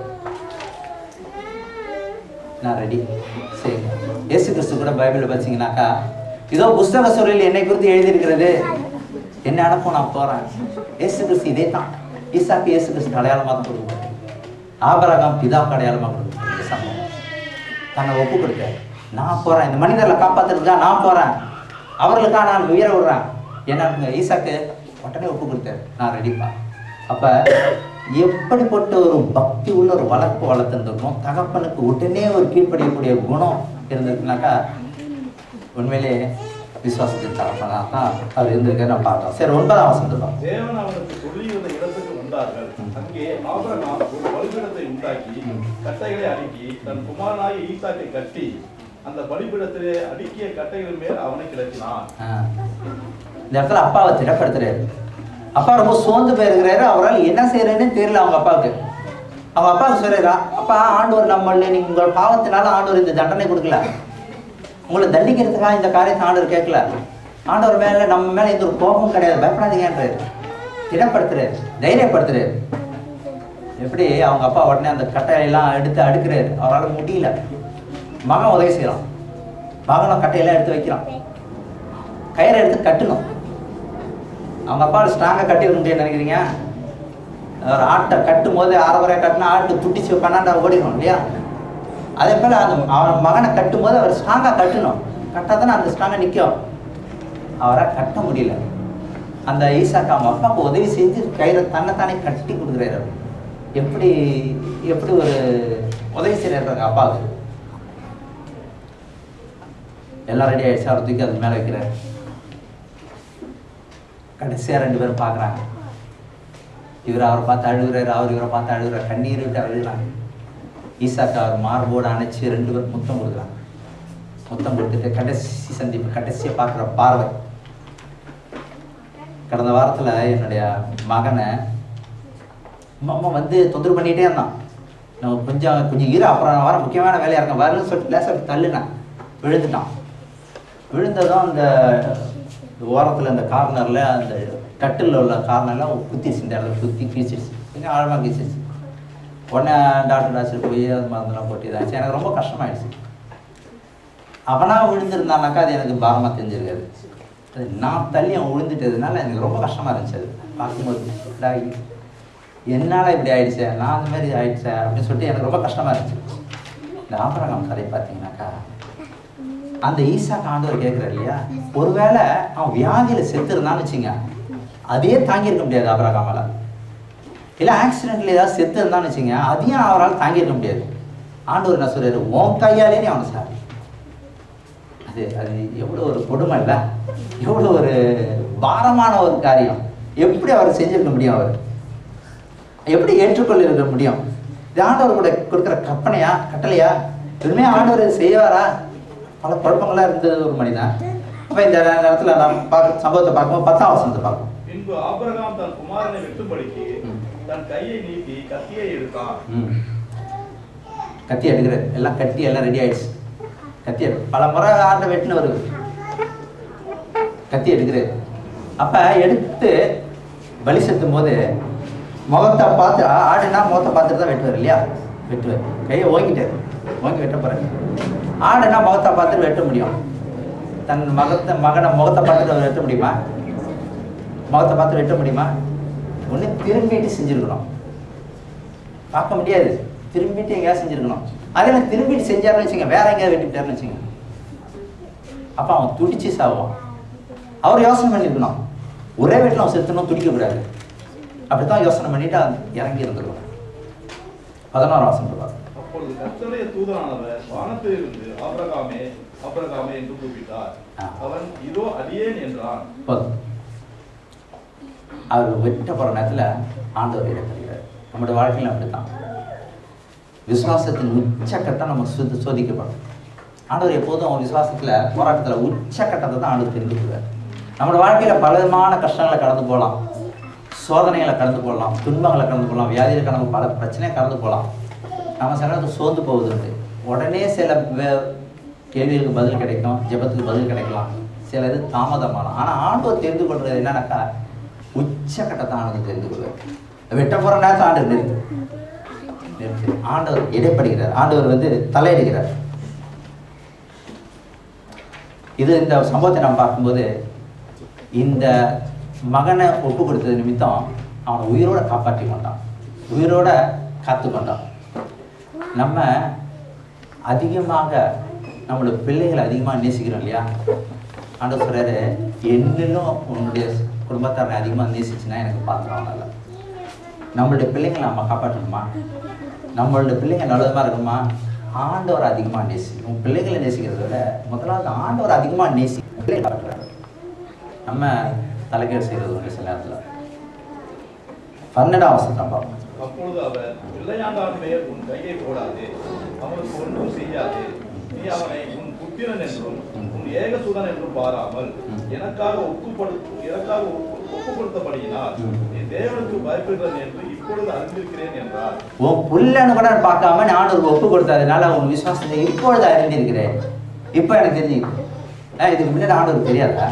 நான் ரெடி சரிங்க இயேசு கிறிஸ்து கூட பைபிளில் பார்த்தீங்கன்னாக்கா இதோ புஸ்தக சொல்லில் என்னை குறித்து எழுதியிருக்கிறது என்ன அனுப்பும் நான் போகிறேன் இயேசு கிறிஸ்து இதே தான் ஈசாக்கு இயேசு கிறிஸ்து அடையாளமாக தான் கொடுக்குறாரு ஆபரகாம் பிதாவுக்கு அடையாளமாக கொடுக்குறாரு இந்த சம்பவம் தன்னை ஒப்பு கொடுத்தாரு நான் போகிறேன் இந்த மனிதர்களை காப்பாற்றுறதுக்காக நான் போகிறேன் அவர்களுக்காக நான் உயிரை விடுறேன் என்ன ஈசாக்கு உடனே ஒப்பு கொடுத்தாரு நான் ரெடிப்பா அப்போ எப்படிப்பட்ட ஒரு பக்தி உள்ள ஒரு வளர்ப்பு வளர்த்துருந்துருக்கணும் தகப்பனுக்கு உடனே ஒரு கீழ்ப்படியக்கூடிய குணம் இருந்திருக்குனாக்கா உண்மையிலே விசுவாசத்தின் தகப்பனாக தான் அவர் இருந்திருக்காரு நான் பார்த்தோம் சரி ஒன்பதாம் வசந்தம் தேவன் அவனுக்கு சொல்லியிருந்த இடத்துக்கு வந்தார்கள் அங்கே ஆபிரகாம் ஒரு பலிபீடத்தை உண்டாக்கி கட்டைகளை அடுக்கி தன் குமாரனாகிய ஈசாக்கை கட்டி அந்த பலிபீடத்திலே அடுக்கிய கட்டைகள் மேல் அவனை கிளப்பினான் ஆ. இந்த இடத்துல அப்பாவை திடப்படுத்துறாரு அப்பா ரொம்ப சோர்ந்து போயிருக்கிறாரு அவரால் என்ன செய்யறேன்னு தெரியல அவங்க அப்பாவுக்கு அவங்க அப்பாவுக்கு சொல்றாரு அப்பா ஆண்டவர் நம்மள நீங்க உங்கள் பாவத்தினால ஆண்டவர் இந்த தண்டனை கொடுக்கல உங்களை தண்டிக்கிறதுக்காக இந்த காரியத்தை ஆண்டவர் கேட்கல ஆண்டவர் மேல நம்ம மேல எந்த ஒரு கோபமும் கிடையாது பயப்படாதீங்கன்றாரு திடப்படுத்துறாரு தைரியப்படுத்துறாரு எப்படி அவங்க அப்பா உடனே அந்த கட்டையெல்லாம் எடுத்து அடுக்குறாரு அவரால் முடியல மகன் உதவி செய்யறான் மகனும் கட்டையெல்லாம் எடுத்து வைக்கிறான் கயிறை எடுத்து கட்டணும் அவங்க அப்பா ஸ்ட்ராங்காக கட்டி முடியும் நினைக்கிறீங்க ஒரு ஆட்டை கட்டும் போது அரைகுறையாக கட்டினா ஆட்டு துட்டிச்சு பன்னெண்டா ஓடிடும் இல்லையா அதே போல் அந்த அவன் மகனை கட்டும் போது அவர் ஸ்ட்ராங்காக கட்டணும் கட்டால் தானே அந்த ஸ்ட்ராங்காக நிற்கும் அவரை கட்ட முடியல அந்த ஈசாக்கு அவங்க அப்பாவுக்கு உதவி செஞ்சு கயிறை தன்னைத்தானே கட்டி கொடுக்குறாரு அவர். எப்படி எப்படி ஒரு உதவி செய்கிறாரு அப்பாவுக்கு எல்லாம் ரெடி ஆயிடுச்சு அவர் தூக்கி அது மேலே வைக்கிறார் கடைசியாக ரெண்டு பேரும் பார்க்குறாங்க இவர் அவரை பார்த்து அழுகுறாரு அவர் இவரை பார்த்து அழுகுறாரு கண்ணீர் விட்டு அழுகுறாங்க ஈசாக்கு அவர் மார்போடு அணைச்சு ரெண்டு பேரும் முத்தம் கொடுக்குறாங்க முத்தம் கொடுத்துட்டு கடைசி சந்திப்பு கடைசியாக பார்க்குற பார்வை கடந்த வாரத்தில் என்னுடைய மகனை அம்மா வந்து தொந்தரவு பண்ணிகிட்டே இருந்தான் நம்ம கொஞ்சம் கொஞ்சம் இரு அப்புறம் நான் வர முக்கியமான வேலையாக இருக்கேன் வரலன்னு சொல்லிட்டு லேசாக தள்ளுனேன் விழுந்துட்டான் விழுந்ததும் அந்த ஓரத்தில் அந்த கார்னரில் அந்த கட்டில் உள்ள கார்னர்லாம் குத்திடுச்சு இந்த இடத்துல குத்தி கீச்சிடுச்சு கொஞ்சம் ஆழமாக கீச்சிடுச்சு உடனே டாக்டர் அழைச்சிட்டு போய் அது மருந்தெல்லாம் போட்டு இதாச்சு எனக்கு ரொம்ப கஷ்டமாயிடுச்சு அவனா விழுந்திருந்தானாக்கா அது எனக்கு பாரமாக தெரிஞ்சிருக்காது அது நான் தள்ளி அவன் விழுந்துட்டதுனால எனக்கு ரொம்ப கஷ்டமாக இருந்துச்சு அது பார்க்கும்போது டா, என்னால் இப்படி ஆயிடுச்சே நான் அந்த மாதிரி ஆயிடுச்சே அப்படின்னு சொல்லிட்டு எனக்கு ரொம்ப கஷ்டமாக இருந்துச்சு இந்த ஆபரகம் கதை பார்த்தீங்கன்னாக்கா அந்த ஈசாக்கு ஆண்டவர் கேட்குறாரு இல்லையா ஒருவேளை அவன் வியாதியில் செத்து இருந்தான்னு வச்சுங்க அதையே தாங்கியிருக்க முடியாது ஆபரகாமால இல்லை ஆக்சிடென்ட்ல ஏதாவது செத்து இருந்தான்னு வச்சுங்க அதையும் அவரால் தாங்கியிருக்க முடியாது ஆண்டவர் என்ன சொல்றாரு உன் கையாலே நீ அவனை சாரி அது அது எவ்வளோ ஒரு கொடுமை இல்லை எவ்வளோ ஒரு பாரமான ஒரு காரியம் எப்படி அவர் செஞ்சிருக்க முடியும் அவர் எப்படி ஏற்றுக்கொள்ளிருக்க முடியும் இது ஆண்டவர் கூட கொடுக்குற கற்பனையா கட்டளையா எதுவுமே ஆண்டவர் இது செய்வாரா பல குழப்பங்களாக இருந்தது ஒரு மனிதன் அப்போ இந்த நேரத்தில் நம்ம பார்க்க சம்பவத்தை பார்க்கும்போது பத்தாம் வசனத்தை பார்ப்போம் பின்பு ஆபிரகாம் தன் குமாரனை வெட்டும்படிக்கு ம். தன் கையை நீட்டி கத்தியை எடுத்தான் ம் கத்தி எடுக்கிறாரு எல்லாம் கட்டி எல்லாம் ரெடி ஆயிடுச்சு கத்தி எடு பல முறை ஆட்டை வெட்டுன்னு வருது கத்தி எடுக்கிறாரு அப்ப எடுத்து பலி செலுத்தும் போது முகத்தை பார்த்து ஆ- ஆடுனா முகத்தை பார்த்துட்டு தான் வெட்டுவார் இல்லையா வெட்டுவார் கையை ஓங்கிட்டாரு ஓங்கி வெட்ட போறாரு ஆடுனா முகத்தை பார்த்துட்டு வெட்ட முடியும் தன் மகத்தை மகனை முகத்தை பார்த்துட்டு அவர் வெட்ட முடியுமா முகத்தை பார்த்து வெட்ட முடியுமா ஒன்று திரும்பிட்டு செஞ்சிருக்கணும் பார்க்க முடியாது திரும்பிட்டு எங்கேயாவது செஞ்சிருக்கணும் அதே மாதிரி திரும்பிட்டு செஞ்சாருன்னு வச்சுங்க வேற எங்கேயாவது வெட்டிட்டாருன்னு வச்சுங்க அப்போ அவன் துடிச்சு சாவான் அவர் யோசனை பண்ணியிருக்கணும் ஒரே வீட்டில் அவன் செத்துணும் துடிக்கக்கூடாது அப்படித்தான் யோசனை பண்ணிட்டு அவன் இறங்கி இருந்துருவான் பதினோராம் வசனம் பாருங்க. அப்பொழுது கர்த்தருடைய தூதனானவர் வானத்திலிருந்து ஆபிரகாமே ஆபிரகாமே என்று கூப்பிட்டார் ஆ. அவன் இதோ அடியேன் என்றான் போதும் அவர் வெட்ட போகிற நேரத்தில் ஆண்டவர் இறக்கிறார் நம்முடைய வாழ்க்கையில் அப்படித்தான் விசுவாசத்தின் உச்சக்கட்டம் நம்ம சோதி சோதிக்கப்படும் ஆண்டவர் எப்போதும் அவன் விசுவாசத்தில் போராட்டத்தில் உச்சக்கட்டத்தை தான் ஆண்டவர் தெரிந்து கொள்வார் நம்மளோட வாழ்க்கையில் பல விதமான கஷ்டங்களை கடந்து போகலாம் சோதனைகளை கடந்து போகலாம் துன்பங்களை கடந்து போகலாம் வியாதியில் கடந்து பல பிரச்சனையை கடந்து போகலாம் நம்ம சில நேரத்துக்கு சோர்ந்து போவது உண்டு உடனே சில வே- கேள்விகளுக்கு பதில் கிடைக்கும் ஜெபத்துக்கு பதில் கிடைக்கலாம் சில இது தாமதமானோம் ஆனால் ஆண்டவர் தெரிந்து கொள்வது என்னன்னாக்கா உச்சக்கட்டத்தை ஆண்டவர் தெரிந்து கொள்வார் வெட்ட போகிற நேரத்தை ஆண்டவர் நிறுத்து நிறுத்து ஆண்டவர் இடைப்படுகிறார் ஆண்டவர் வந்து தலையிடுகிறார் இது இந்த சம்பவத்தை நம்ம பார்க்கும்போது இந்த மகனை ஒப்பு கொடுத்தது நிமித்தம் அவனை உயிரோட காப்பாற்றி கொண்டான் உயிரோட காத்து கொண்டான் நம்ம அதிகமாக நம்மளோட பிள்ளைகளை அதிகமாக நேசிக்கிறோம் இல்லையா ஆண்டவர் சொல்றாரு என்னிலும் உன்னுடைய குடும்பத்தாரை அதிகமாக நேசிச்சுன்னா எனக்கு பாத்திரம் நல்ல நம்மளுடைய பிள்ளைங்களை நம்ம காப்பாற்றணுமா நம்மளோட பிள்ளைங்க நல்லதுமா இருக்குமா ஆண்டவர் அதிகமாக நேசி உன் பிள்ளைகளை நேசிக்கிறத விட முதலாவது ஆண்டவர் அதிகமாக நேசி பிள்ளைகளை காப்பாற்றுறாரு நம்ம தலைக்கீழ் செய்கிறது உண்டு சில நேரத்தில் பன்னெண்டாம் வசனம் பார்ப்போம் அப்பொழுது அவர் பிள்ளையாண்டான் மேல் உன் கையை போடாதே அவனுக்கு ஒன்றும் செய்யாதே நீ அவனை உன் புத்திரன் என்றும் உன் ஏகசுதன் என்றும் பாராமல் ம். எனக்காக ஒப்புப்படு எனக்காக ஒப்பு- ஒப்பு கொடுத்தபடியினால் ம். நீ தேவனுக்கு பயப்படுகிறேன் என்று இப்பொழுது அறிந்திருக்கிறேன் என்றார் உன் புள்ளன்னு கூட பார்க்காம நான் ஒரு ஒப்பு கொடுத்ததுனால உன் விசுவாசத்தை இப்பொழுது அறிந்திருக்கிறேன் இப்போ எனக்கு தெரிஞ்சுக்கிட்டு ஆ இதுக்கு முன்னாடி ஆண்டவருக்கு தெரியாதா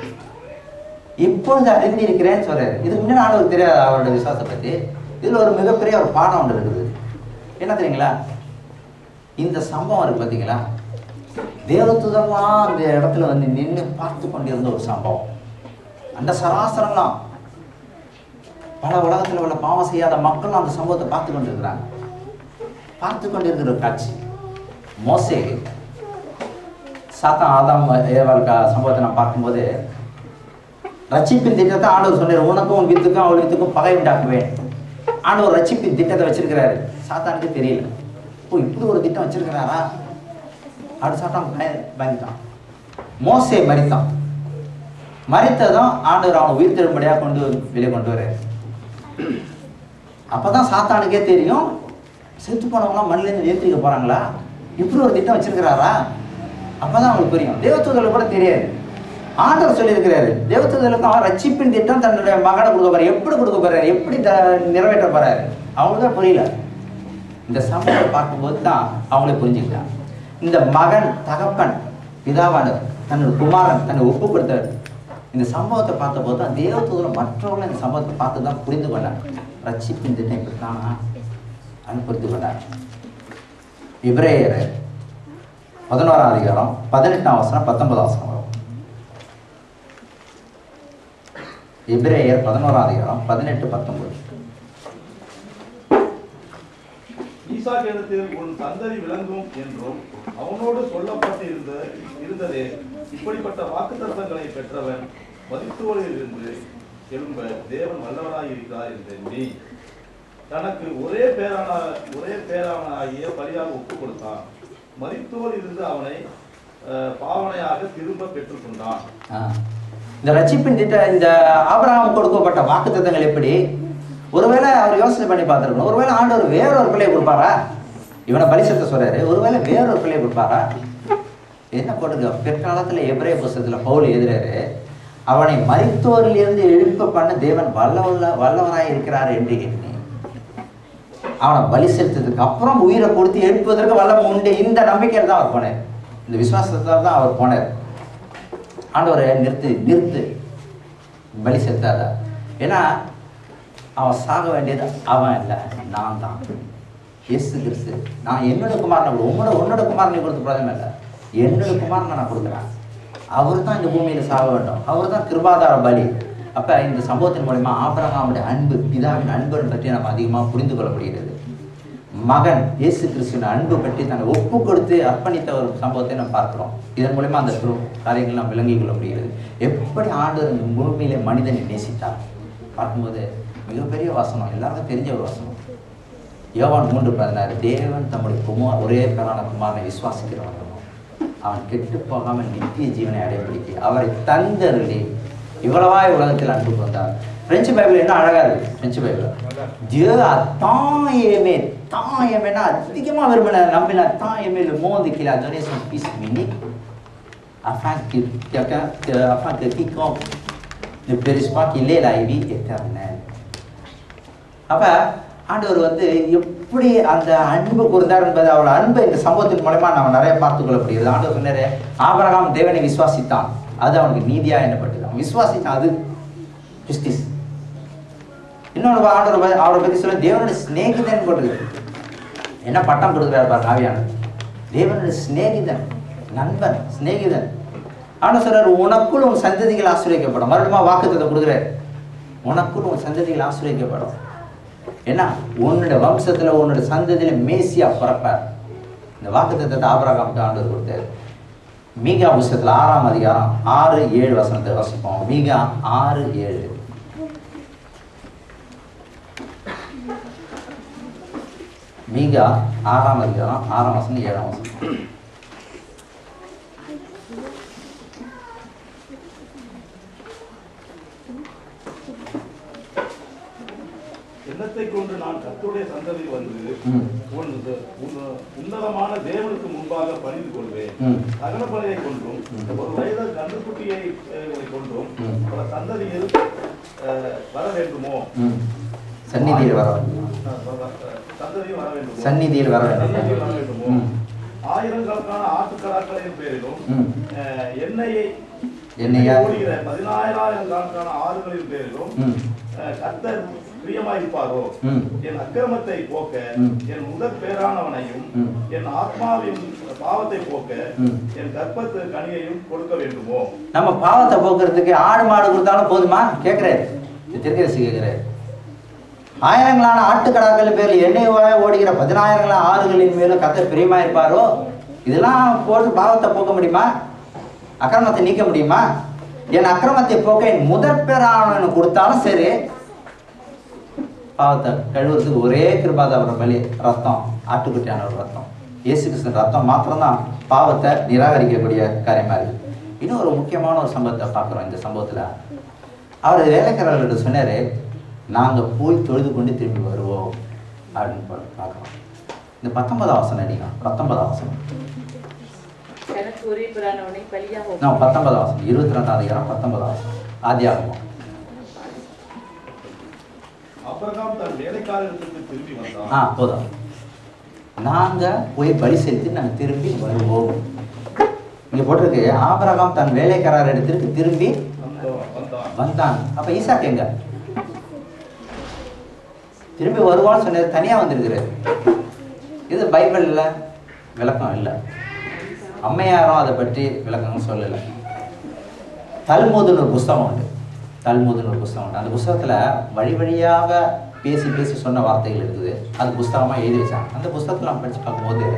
இப்பொழுது அறிந்திருக்கிறேன்னு சொல்றாரு இதுக்கு முன்னாடி ஆண்டவருக்கு தெரியாதா அவரோட விசுவாசத்தை பற்றி இதில் ஒரு மிகப்பெரிய ஒரு பாடம் ஒன்று இருக்குது என்ன தெரியுங்களா இந்த சம்பவம் இருக்கு பார்த்தீங்களா தேவதூதர்லாம் அந்த இடத்துல வந்து நின்று பார்த்து கொண்டிருந்த ஒரு சம்பவம் அந்த சராசரம்லாம் பல உலகத்தில் உள்ள பாவம் செய்யாத மக்களும் அந்த சம்பவத்தை பார்த்து கொண்டிருக்கிறாங்க பார்த்து கொண்டிருக்கிற ஒரு காட்சி மோசே சாத்தான் ஆதாம் ஏவாள் கா- சம்பவத்தை நான் பார்க்கும்போது ரட்சிப்பின் திட்டத்தை ஆண்டவர் சொன்னார் உனக்கும் உன் வித்துக்கும் அவள் வித்துக்கும் பகை உண்டாக்குவேன் ஆண்டவர் ரட்சிப்பின் திட்டத்தை வச்சிருக்கிறாரு சாத்தானுக்கு தெரியல ஓ இப்படி ஒரு திட்டம் வச்சிருக்கிறாரா அப்படி சாத்தான் பய பயந்துட்டான் மோசே மரித்தான் மறித்ததும் ஆண்டவர் அவனை உயிர் திரும்படியாக கொண்டு வெளியே கொண்டு வர்றாரு அப்பதான் சாத்தானுக்கே தெரியும் செத்து போனவங்களாம் மண்ணிலேருந்து ஏற்றிக்க போறாங்களா இப்படி ஒரு திட்டம் வச்சிருக்கிறாரா அப்பதான் அவங்களுக்கு புரியும் தேவதூதர்களுக்கு கூட தெரியாது ஆண்டவர் சொல்லியிருக்கிறாரு தேவதூதர்களுக்கு அவன் ரட்சிப்பின் திட்டம் தன்னுடைய மகனை கொடுக்க போறாரு எப்படி கொடுக்க போறாரு எப்படி த நிறைவேற்ற போறாரு அவங்களுக்கு தான் புரியல இந்த சம்பவத்தை பார்க்கும்போது தான் அவங்களே புரிஞ்சுக்கிட்டாங்க இந்த மகன் தகப்பன் பிதாவானவர் தன்னோட குமாரன் தன்னை ஒப்பு கொடுத்தவர் இந்த சம்பவத்தை பார்த்தபோது தான் தேவதூதரும் மற்றவர்களும் இந்த சம்பவத்தை பார்த்து தான் புரிந்து கொண்டாங்க ரட்சிப்பின் திட்டம் இப்படி தானா அப்படின்னு புரிந்து கொண்டாங்க இப்ரேயர் பதினோராம் அதிகாரம் பதினெட்டாம் வசனம் பத்தொன்பதாம் வசனம் வரும் எபிரேயர் பதினோராம் அதிகாரம் பதினெட்டு பத்தொன்பது ஈசாக்கிடத்தில் உன் சந்ததி விளங்கும் என்றும் அவனோடு சொல்லப்பட்டு இருந்த இருந்ததே இப்படிப்பட்ட வாக்குத்தத்தங்களை பெற்றவன் மதித்தோரிலிருந்து எழும்ப தேவன் வல்லவராய் இருக்கிறார் என்று எண்ணி தனக்கு ஒரே பேரான ஒரே பேரானாகிய பலியாக ஒப்புக் கொடுத்தான் மதித்தோர் இருந்து அவனை அஹ், பாவனையாக திரும்ப பெற்றுக்கொண்டான் ஆ. இந்த ரட்சிப்பின் திட்ட இந்த ஆபிரகாம் கொடுக்கப்பட்ட வாக்குத்தத்தங்கள் எப்படி ஒருவேளை அவர் யோசனை பண்ணி பார்த்துருக்கணும் ஒருவேளை ஆண்டவர் வேற ஒரு பிள்ளையை கொடுப்பாரா இவனை பரிசத்தை சொல்றாரு ஒருவேளை வேற ஒரு பிள்ளையை கொடுப்பாரா என்ன போட்டுங்க பிற்காலத்துல எபிரேய புஸ்தகத்துல பவுல் எழுதுறாரு அவனை மரித்தோரிலிருந்து எழுப்ப பண்ண தேவன் வல்லவல்ல வல்லவராய் இருக்கிறார் என்று எண்ணி அவனை பலி செலுத்ததுக்கு அப்புறம் உயிரை கொடுத்து எழுப்புவதற்கு வல்லமை உண்டு இந்த நம்பிக்கையில் தான் அவர் போனார் இந்த விசுவாசத்தால் தான் அவர் போனார் ஆண்டவரை நிறுத்து நிறுத்து பலி செலுத்தாத ஏன்னா அவன் சாக வேண்டியது அவன் இல்லை நான் தான் இயேசு கிறிஸ்து நான் என்னோட குமாரனை கொடு உன்னோட உன்னோட குமாரனை கொடுத்த பிரதம இல்லை என்னோட குமாரனை நான் கொடுக்குறேன் அவர் தான் இந்த பூமியில் சாக வேண்டும் அவர் தான் கிருபாதார பலி அப்போ இந்த சம்பவத்தின் மூலயமா ஆபிரகாமுடைய அன்பு பிதாவின் அன்பை பற்றி நம்ம அதிகமாக புரிந்து கொள்ளப்படுகிறது மகன் இயேசு கிறிஸ்துவின் அன்பு பற்றி தன்னை ஒப்பு கொடுத்து அர்ப்பணித்த ஒரு சம்பவத்தை நம்ம பார்க்கிறோம் இதன் மூலமா அந்த திரு- காரியங்கள் நாம் விளங்கிக் கொள்ள முடிகிறது எப்படி ஆண்டவர் இந்த பூமியிலே மனிதனை நேசித்தார் பார்க்கும்போது மிகப்பெரிய வசனம் எல்லாருக்கும் தெரிஞ்ச ஒரு வசனம் யோவான் மூன்று பதினாறு தேவன் தம்முடைய குமார் ஒரே பேரான குமாரனை விசுவாசிக்கிறவன் அவன் கெட்டு போகாமல் நித்திய ஜீவனை அடையப்படுத்தி அவரை தந்தருளி இவ்வளவாய் உலகத்தில் அன்பு வந்தார் பிரெஞ்சு பைபிள் என்ன அழகா இருக்கு French Bible Dieu a tant aimé, tant aimé, அதிகமாக விரும்பின நம்பின tant aimé le monde qu'il a donné son fils unique afin que quelqu'un, que- afin que quiconque ne périsse pas qu'il ait la vie éternelle. அப்ப ஆண்டவர் வந்து எப்படி அந்த அன்பு கூர்ந்தார் என்பது அவரோட அன்பை இந்த சம்பவத்தின் மூலமா நம்ம நிறைய பார்த்து கொள்ளப்படுகிறது ஆண்டவர் சொன்னாரு ஆபிரகாம் தேவனை விசுவாசித்தான் அது அவனுக்கு நீதியா எண்ணப்பட்டது அவன் விசுவாசித்தான் அது ஜஸ்டிஸ் இன்னொரு ஆண்டவர் ப- அவரை பத்தி சொல்ல தேவனுடைய சிநேகிதன் போட்டுருக்கு என்ன பட்டம் கொடுக்குறாரு பாருங்க ஆவியானவர் தேவனுடைய சிநேகிதன் நண்பன் சிநேகிதன் ஆனா சொல்றாரு உனக்குள் உன் சந்ததிகள் ஆசிரியக்கப்படும் மறுபடியும் வாக்குத்தத்தை கொடுக்குறாரு உனக்குள் உன் சந்ததிகள் ஆசிரியக்கப்படும் என்ன உன்னோட வம்சத்துல உன்னோட சந்ததியில மேசியா பிறப்பார் இந்த வாக்குத்தத்தத்தை ஆபரகாமுக்கு ஆண்டவர் கொடுத்தாரு மீகா புஸ்தகத்துல ஆறாம் அதிகாரம் ஆறு ஏழு வசனத்தை வாசிப்போம் மீகா ஆறு ஏழு மீகா ஆறாம் அதிகாரம் ஆறாம் வசனம் ஏழாம் வசனம் எண்ணத்தை கொண்டு நான் கர்த்தருடைய சந்ததி வந்து ம். உன் உன் உன்னதமான தேவனுக்கு முன்பாக பணிந்து கொள்வேன் ம். தகன பலியை கொண்டும் ம். ஒரு வயது கன்றுக்குட்டியை அஹ், கொண்டும் ம். பல சந்ததியில் அஹ், வர வேண்டுமோ ம். சந்நிதியில் வர வேண்டும் அஹ், வ- வ- சந்ததியில் வர வேண்டுமோ சந்நிதியில் வர சந்ததியில் வர வேண்டும் வேண்டுமோ ம். ஆயிரக்கணக்கான ஆட்டுக்கடாக்களின் பேரிலும் ம். அஹ், எண்ணெயை எண்ணெயா? ஓடுகிற பதினாயிரம் கணக்கான ஆறுகளின் பேரிலும் ம். அஹ், கர்த்தர் பிரியமாயிருப்பாரோ ம். என் அக்கிரமத்தை போக்க ம். என் முதற் பேரானவனையும் ம். என் ஆத்மாவின் பாவத்தை போக்க ம். என் கர்ப்பத்து கனியையும் கொடுக்க வேண்டுமோ நம்ம பாவத்தை போக்குறதுக்கு ஆடு மாடு கொடுத்தாலும் போதுமா கேட்கிறாரு திருக்கரசி கேட்கிறாரு ஆயிரங்களான ஆட்டுக்கடாக்கள் பேரில் எண்ணெய் ஓ- ஓடுகிற பதினாயிரங்களான ஆறுகளின் மேலும் கத்த பிரியமா இருப்பாரோ இதெல்லாம் போட்டு பாவத்தை போக்க முடியுமா அக்கிரமத்தை நீக்க முடியுமா என் அக்கிரமத்தை போக்க என் முதற் பேரானவனு கொடுத்தாலும் சரி பாவத்தை கழுவுறதுக்கு ஒரே கிருபாதாவர பலி ரத்தம் ஆட்டுக்குட்டியான ஒரு ரத்தம் இயேசு கிருஷ்ணன் ரத்தம் மாத்திரம்தான் பாவத்தை நிராகரிக்கக்கூடிய காரியமா இருக்கு இன்னும் ஒரு முக்கியமான ஒரு சம்பவத்தை பார்க்குறோம் இந்த சம்பவத்துல அவர் வேலைக்காரர்கிட்ட சொன்னாரு நாங்க போய் தொழுது கொண்டு திரும்பி வருவோம் அப்படின்னு பா- பார்க்குறோம் இந்த பத்தொன்பதாம் வசனம் அடிங்க பத்தொன்பதாம் வசனம் எனக்கு ஒரே பிரானவனை பலியாக நான் பத்தொன்பதாம் வசனம் இருபத்தி ரெண்டாம் அதிகாரம் பத்தொன்பதாம் வசனம் ஆதியாகமம் அப்ரகாம் தன் வேலைக்காரர்களுக்கு திரும்பி வந்தான் ஆ போதும் நாங்க போய் பலி செலுத்தி நாங்க திரும்பி வருவோம் இங்க போட்டிருக்கு ஆபிரகாம் தன் வேலைக்காரர் இடத்திற்கு திரும்பி வந்தான் வந்தான் வந்தான் அப்ப ஈசாக்கு எங்க திரும்பி வருவான்னு சொன்னது தனியா வந்திருக்கிறாரு இது பைபிள்ல விளக்கம் இல்லை அம்மையாரும் அதை பற்றி விளக்கம் சொல்லலை தல்மூதுன்னு ஒரு புஸ்தகம் உண்டு தல்முதுன்னு ஒரு புஸ்தகம் உண்டு அந்த புஸ்தகத்தில் வழி வழியாக பேசி பேசி சொன்ன வார்த்தைகள் இருக்குது அது புஸ்தகமாக எழுதி வச்சாங்க அந்த புஸ்தகத்தில் நம்ம படித்து பார்க்கும்போது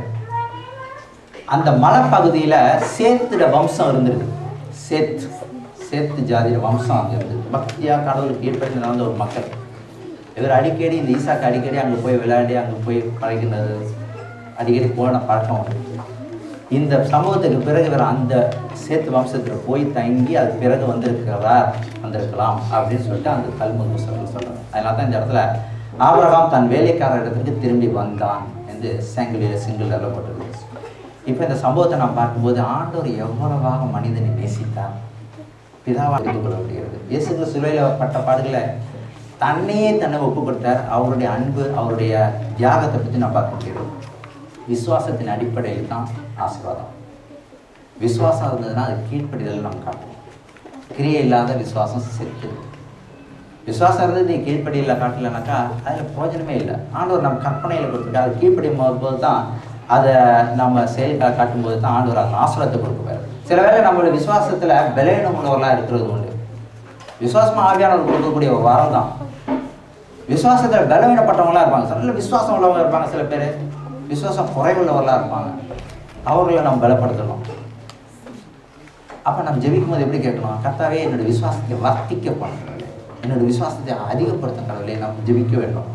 அந்த மலைப்பகுதியில் சேத்துட வம்சம் இருந்திருக்கு சேத் சேத்து ஜாதியோட வம்சம் அங்கே இருந்தது பக்தியாக கடவுளுக்கு கீழ்ப்படிந்து நடந்த ஒரு மக்கள் இவர் அடிக்கடி இந்த ஈசாக்கு அடிக்கடி அங்கே போய் விளையாடி அங்கே போய் பழகினது அடிக்கடி போன பழக்கம் உண்டு இந்த சமூகத்துக்கு பிறகு இவர் அந்த சேத்து வம்சத்தில் போய் தங்கி அது பிறகு வந்திருக்கிறதா வந்திருக்கலாம் அப்படின்னு சொல்லிட்டு அந்த கல்முன் புஸ்தகத்தில் சொல்கிறார் அதனால தான் இந்த இடத்துல ஆபிரகாம் தன் வேலைக்கார இடத்துக்கு திரும்பி வந்தான் என்று செங்கிலியில் சிங்கிள் போட்டிருக்கு இப்போ இந்த சம்பவத்தை நாம் பார்க்கும்போது ஆண்டவர் எவ்வளவாக மனிதனை நேசித்தார் பிதாவாக அறிந்து கொள்ள முடிகிறது இயேசுக்கு சிலுவையில் பட்ட பாடுகளை தன்னையே தன்னை ஒப்பு கொடுத்தார் அவருடைய அன்பு அவருடைய தியாகத்தை பற்றி நான் பார்க்க முடியுது விசுவாசத்தின் அடிப்படையில் தான் ஆசீர்வாதம் விசுவாசம் இருந்ததுன்னா அது கீழ்ப்படிதல் நம்ம காட்டணும் கிரியை இல்லாத விசுவாசம் செத்து விசுவாசம் இருந்து நீ கீழ்ப்படியில் காட்டலைனாக்கா அதில் பிரயோஜனமே இல்லை ஆண்டவர் நம்ம கற்பனையில் கொடுத்துட்டு அது கீழ்ப்படியும் போது தான் அதை நம்ம செயல்களை காட்டும்போது தான் ஆண்டவர் அந்த ஆசிரத்தை கொடுக்குவார் சில வேளை நம்மளுடைய விசுவாசத்தில் பலவீனம் உள்ளவர்களாக இருக்கிறது உண்டு விசுவாசமாக ஆவியானவர் கொடுக்கக்கூடிய ஒரு வாரம் தான் விசுவாசத்தில் பலவீனப்பட்டவங்களா இருப்பாங்க சில நல்ல விசுவாசம் உள்ளவங்க இருப்பாங்க சில பேர் விசுவாசம் குறைவுள்ளவர்களாக இருப்பாங்க அவர்களை நம்ம பலப்படுத்தணும் அப்போ நம்ம ஜெபிக்கும் போது எப்படி கேட்கணும் கர்த்தாவே என்னோட விசுவாசத்தை வர்த்திக்க பண்ணுறேன் என்னோட விசுவாசத்தை அதிகப்படுத்த கடவுளே நம்ம ஜெபிக்க வேண்டும்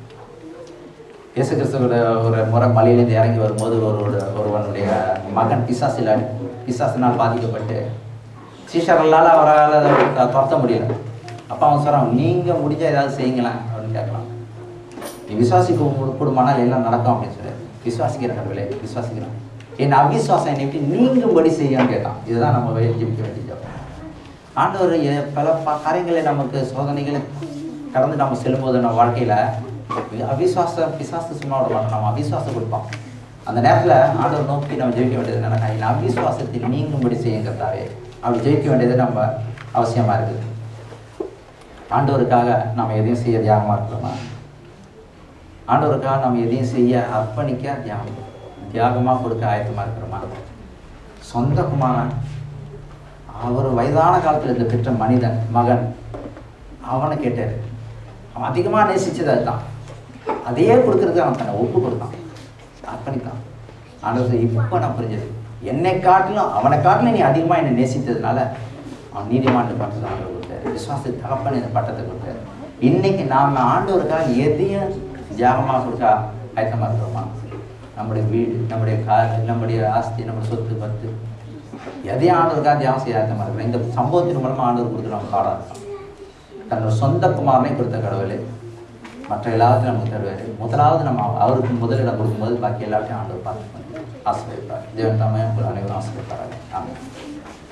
இயேசு கிறிஸ்துவோட ஒரு முறை மலையிலேருந்து இறங்கி வரும்போது ஒரு ஒருவனுடைய மகன் பிசாசில் அடி பிசாசினால் பாதிக்கப்பட்டு சீஷர்களால் அவரால் அதை துரத்த முடியல அப்போ அவன் சொல்கிறான் நீங்கள் முடிஞ்ச ஏதாவது செய்யுங்களேன் அப்படின்னு கேட்கலாம் நீ விசுவாசிக்க கூடுமானால் எல்லாம் நடக்கும் அப்படின்னு சொல்லி விசுவாசிக்கிற கடவுளே விசுவாசிக்கிறான் என் அவிசுவாசம் என்னை விட்டு நீங்கும்படி செய்யான்னு கேட்டான் இதுதான் நம்ம வே- ஜெபிக்க வேண்டிய ஜெபம். ஆண்டவர் எ- பல ப- காரியங்களை நமக்கு சோதனைகளை கடந்து நம்ம செல்லும்போது நம்ம வாழ்க்கையில் அவிசுவாசம் பிசாசு சும்மா விட மாட்டோம் நம்ம அவிசுவாசம் கொடுப்போம் அந்த நேரத்தில் ஆண்டவர் நோக்கி நம்ம ஜெயிக்க வேண்டியது என்னன்னா என் அவிசுவாசத்தில் நீங்கும்படி செய்யுங்கிறதாவே அப்படி ஜெயிக்க வேண்டியது நம்ம அவசியமாக இருக்குது ஆண்டவருக்காக நம்ம எதையும் செய்ய தியாகமாக இருக்கிறோமா ஆண்டவருக்காக நம்ம எதையும் செய்ய அர்ப்பணிக்க தியாகம் தியாகமாக கொடுக்க ஆயத்தமாக இருக்கிறோமா சொந்த குமாரன் அவர் வயதான காலத்தில் இந்த பெற்ற மனிதன் மகன் அவனை கேட்டார் அவன் அதிகமாக நேசிச்சது அதுதான் அதையே கொடுக்கறதுக்கு அவன் தன்னை ஒப்பு கொடுத்தான் அர்ப்பணித்தான் ஆண்டவர் இப்போ நான் புரிஞ்சது என்னை காட்டிலும் அவனை காட்டிலும் நீ அதிகமாக என்னை நேசித்ததுனால அவன் நீதிமான் பட்டத்தை ஆண்டவர் கொடுத்தாரு விசுவாச தகப்பன் இந்த பட்டத்தை கொடுத்தாரு இன்னைக்கு நாம் ஆண்டவருக்காக எதையும் தியாகமாக கொடுக்க ஆயத்தமாக இருக்கிறோமா நம்முடைய வீடு நம்முடைய கார் நம்முடைய ஆஸ்தி நம்முடைய சொத்து பத்து எதையும் ஆண்டவருக்காக தியாகம் செய்ய ஆயத்தமாக இருக்கிறோம் இந்த சம்பவத்தின் மூலமாக ஆண்டவர் கொடுத்து நம்ம பாடம் இருக்கோம் தன்னோட சொந்த குமாரனை கொடுத்த கடவுளே மற்ற எல்லாத்தையும் நமக்கு தருவார் முதலாவது நம்ம அவருக்கு முதலிடம் கொடுக்கும்போது பாக்கி எல்லாத்தையும் ஆண்டவர் பார்த்து ஆசிரியப்பார் தேவன் தாமே உங்கள் அனைவரும் ஆசிரியப்பார்கள் ஆமாம்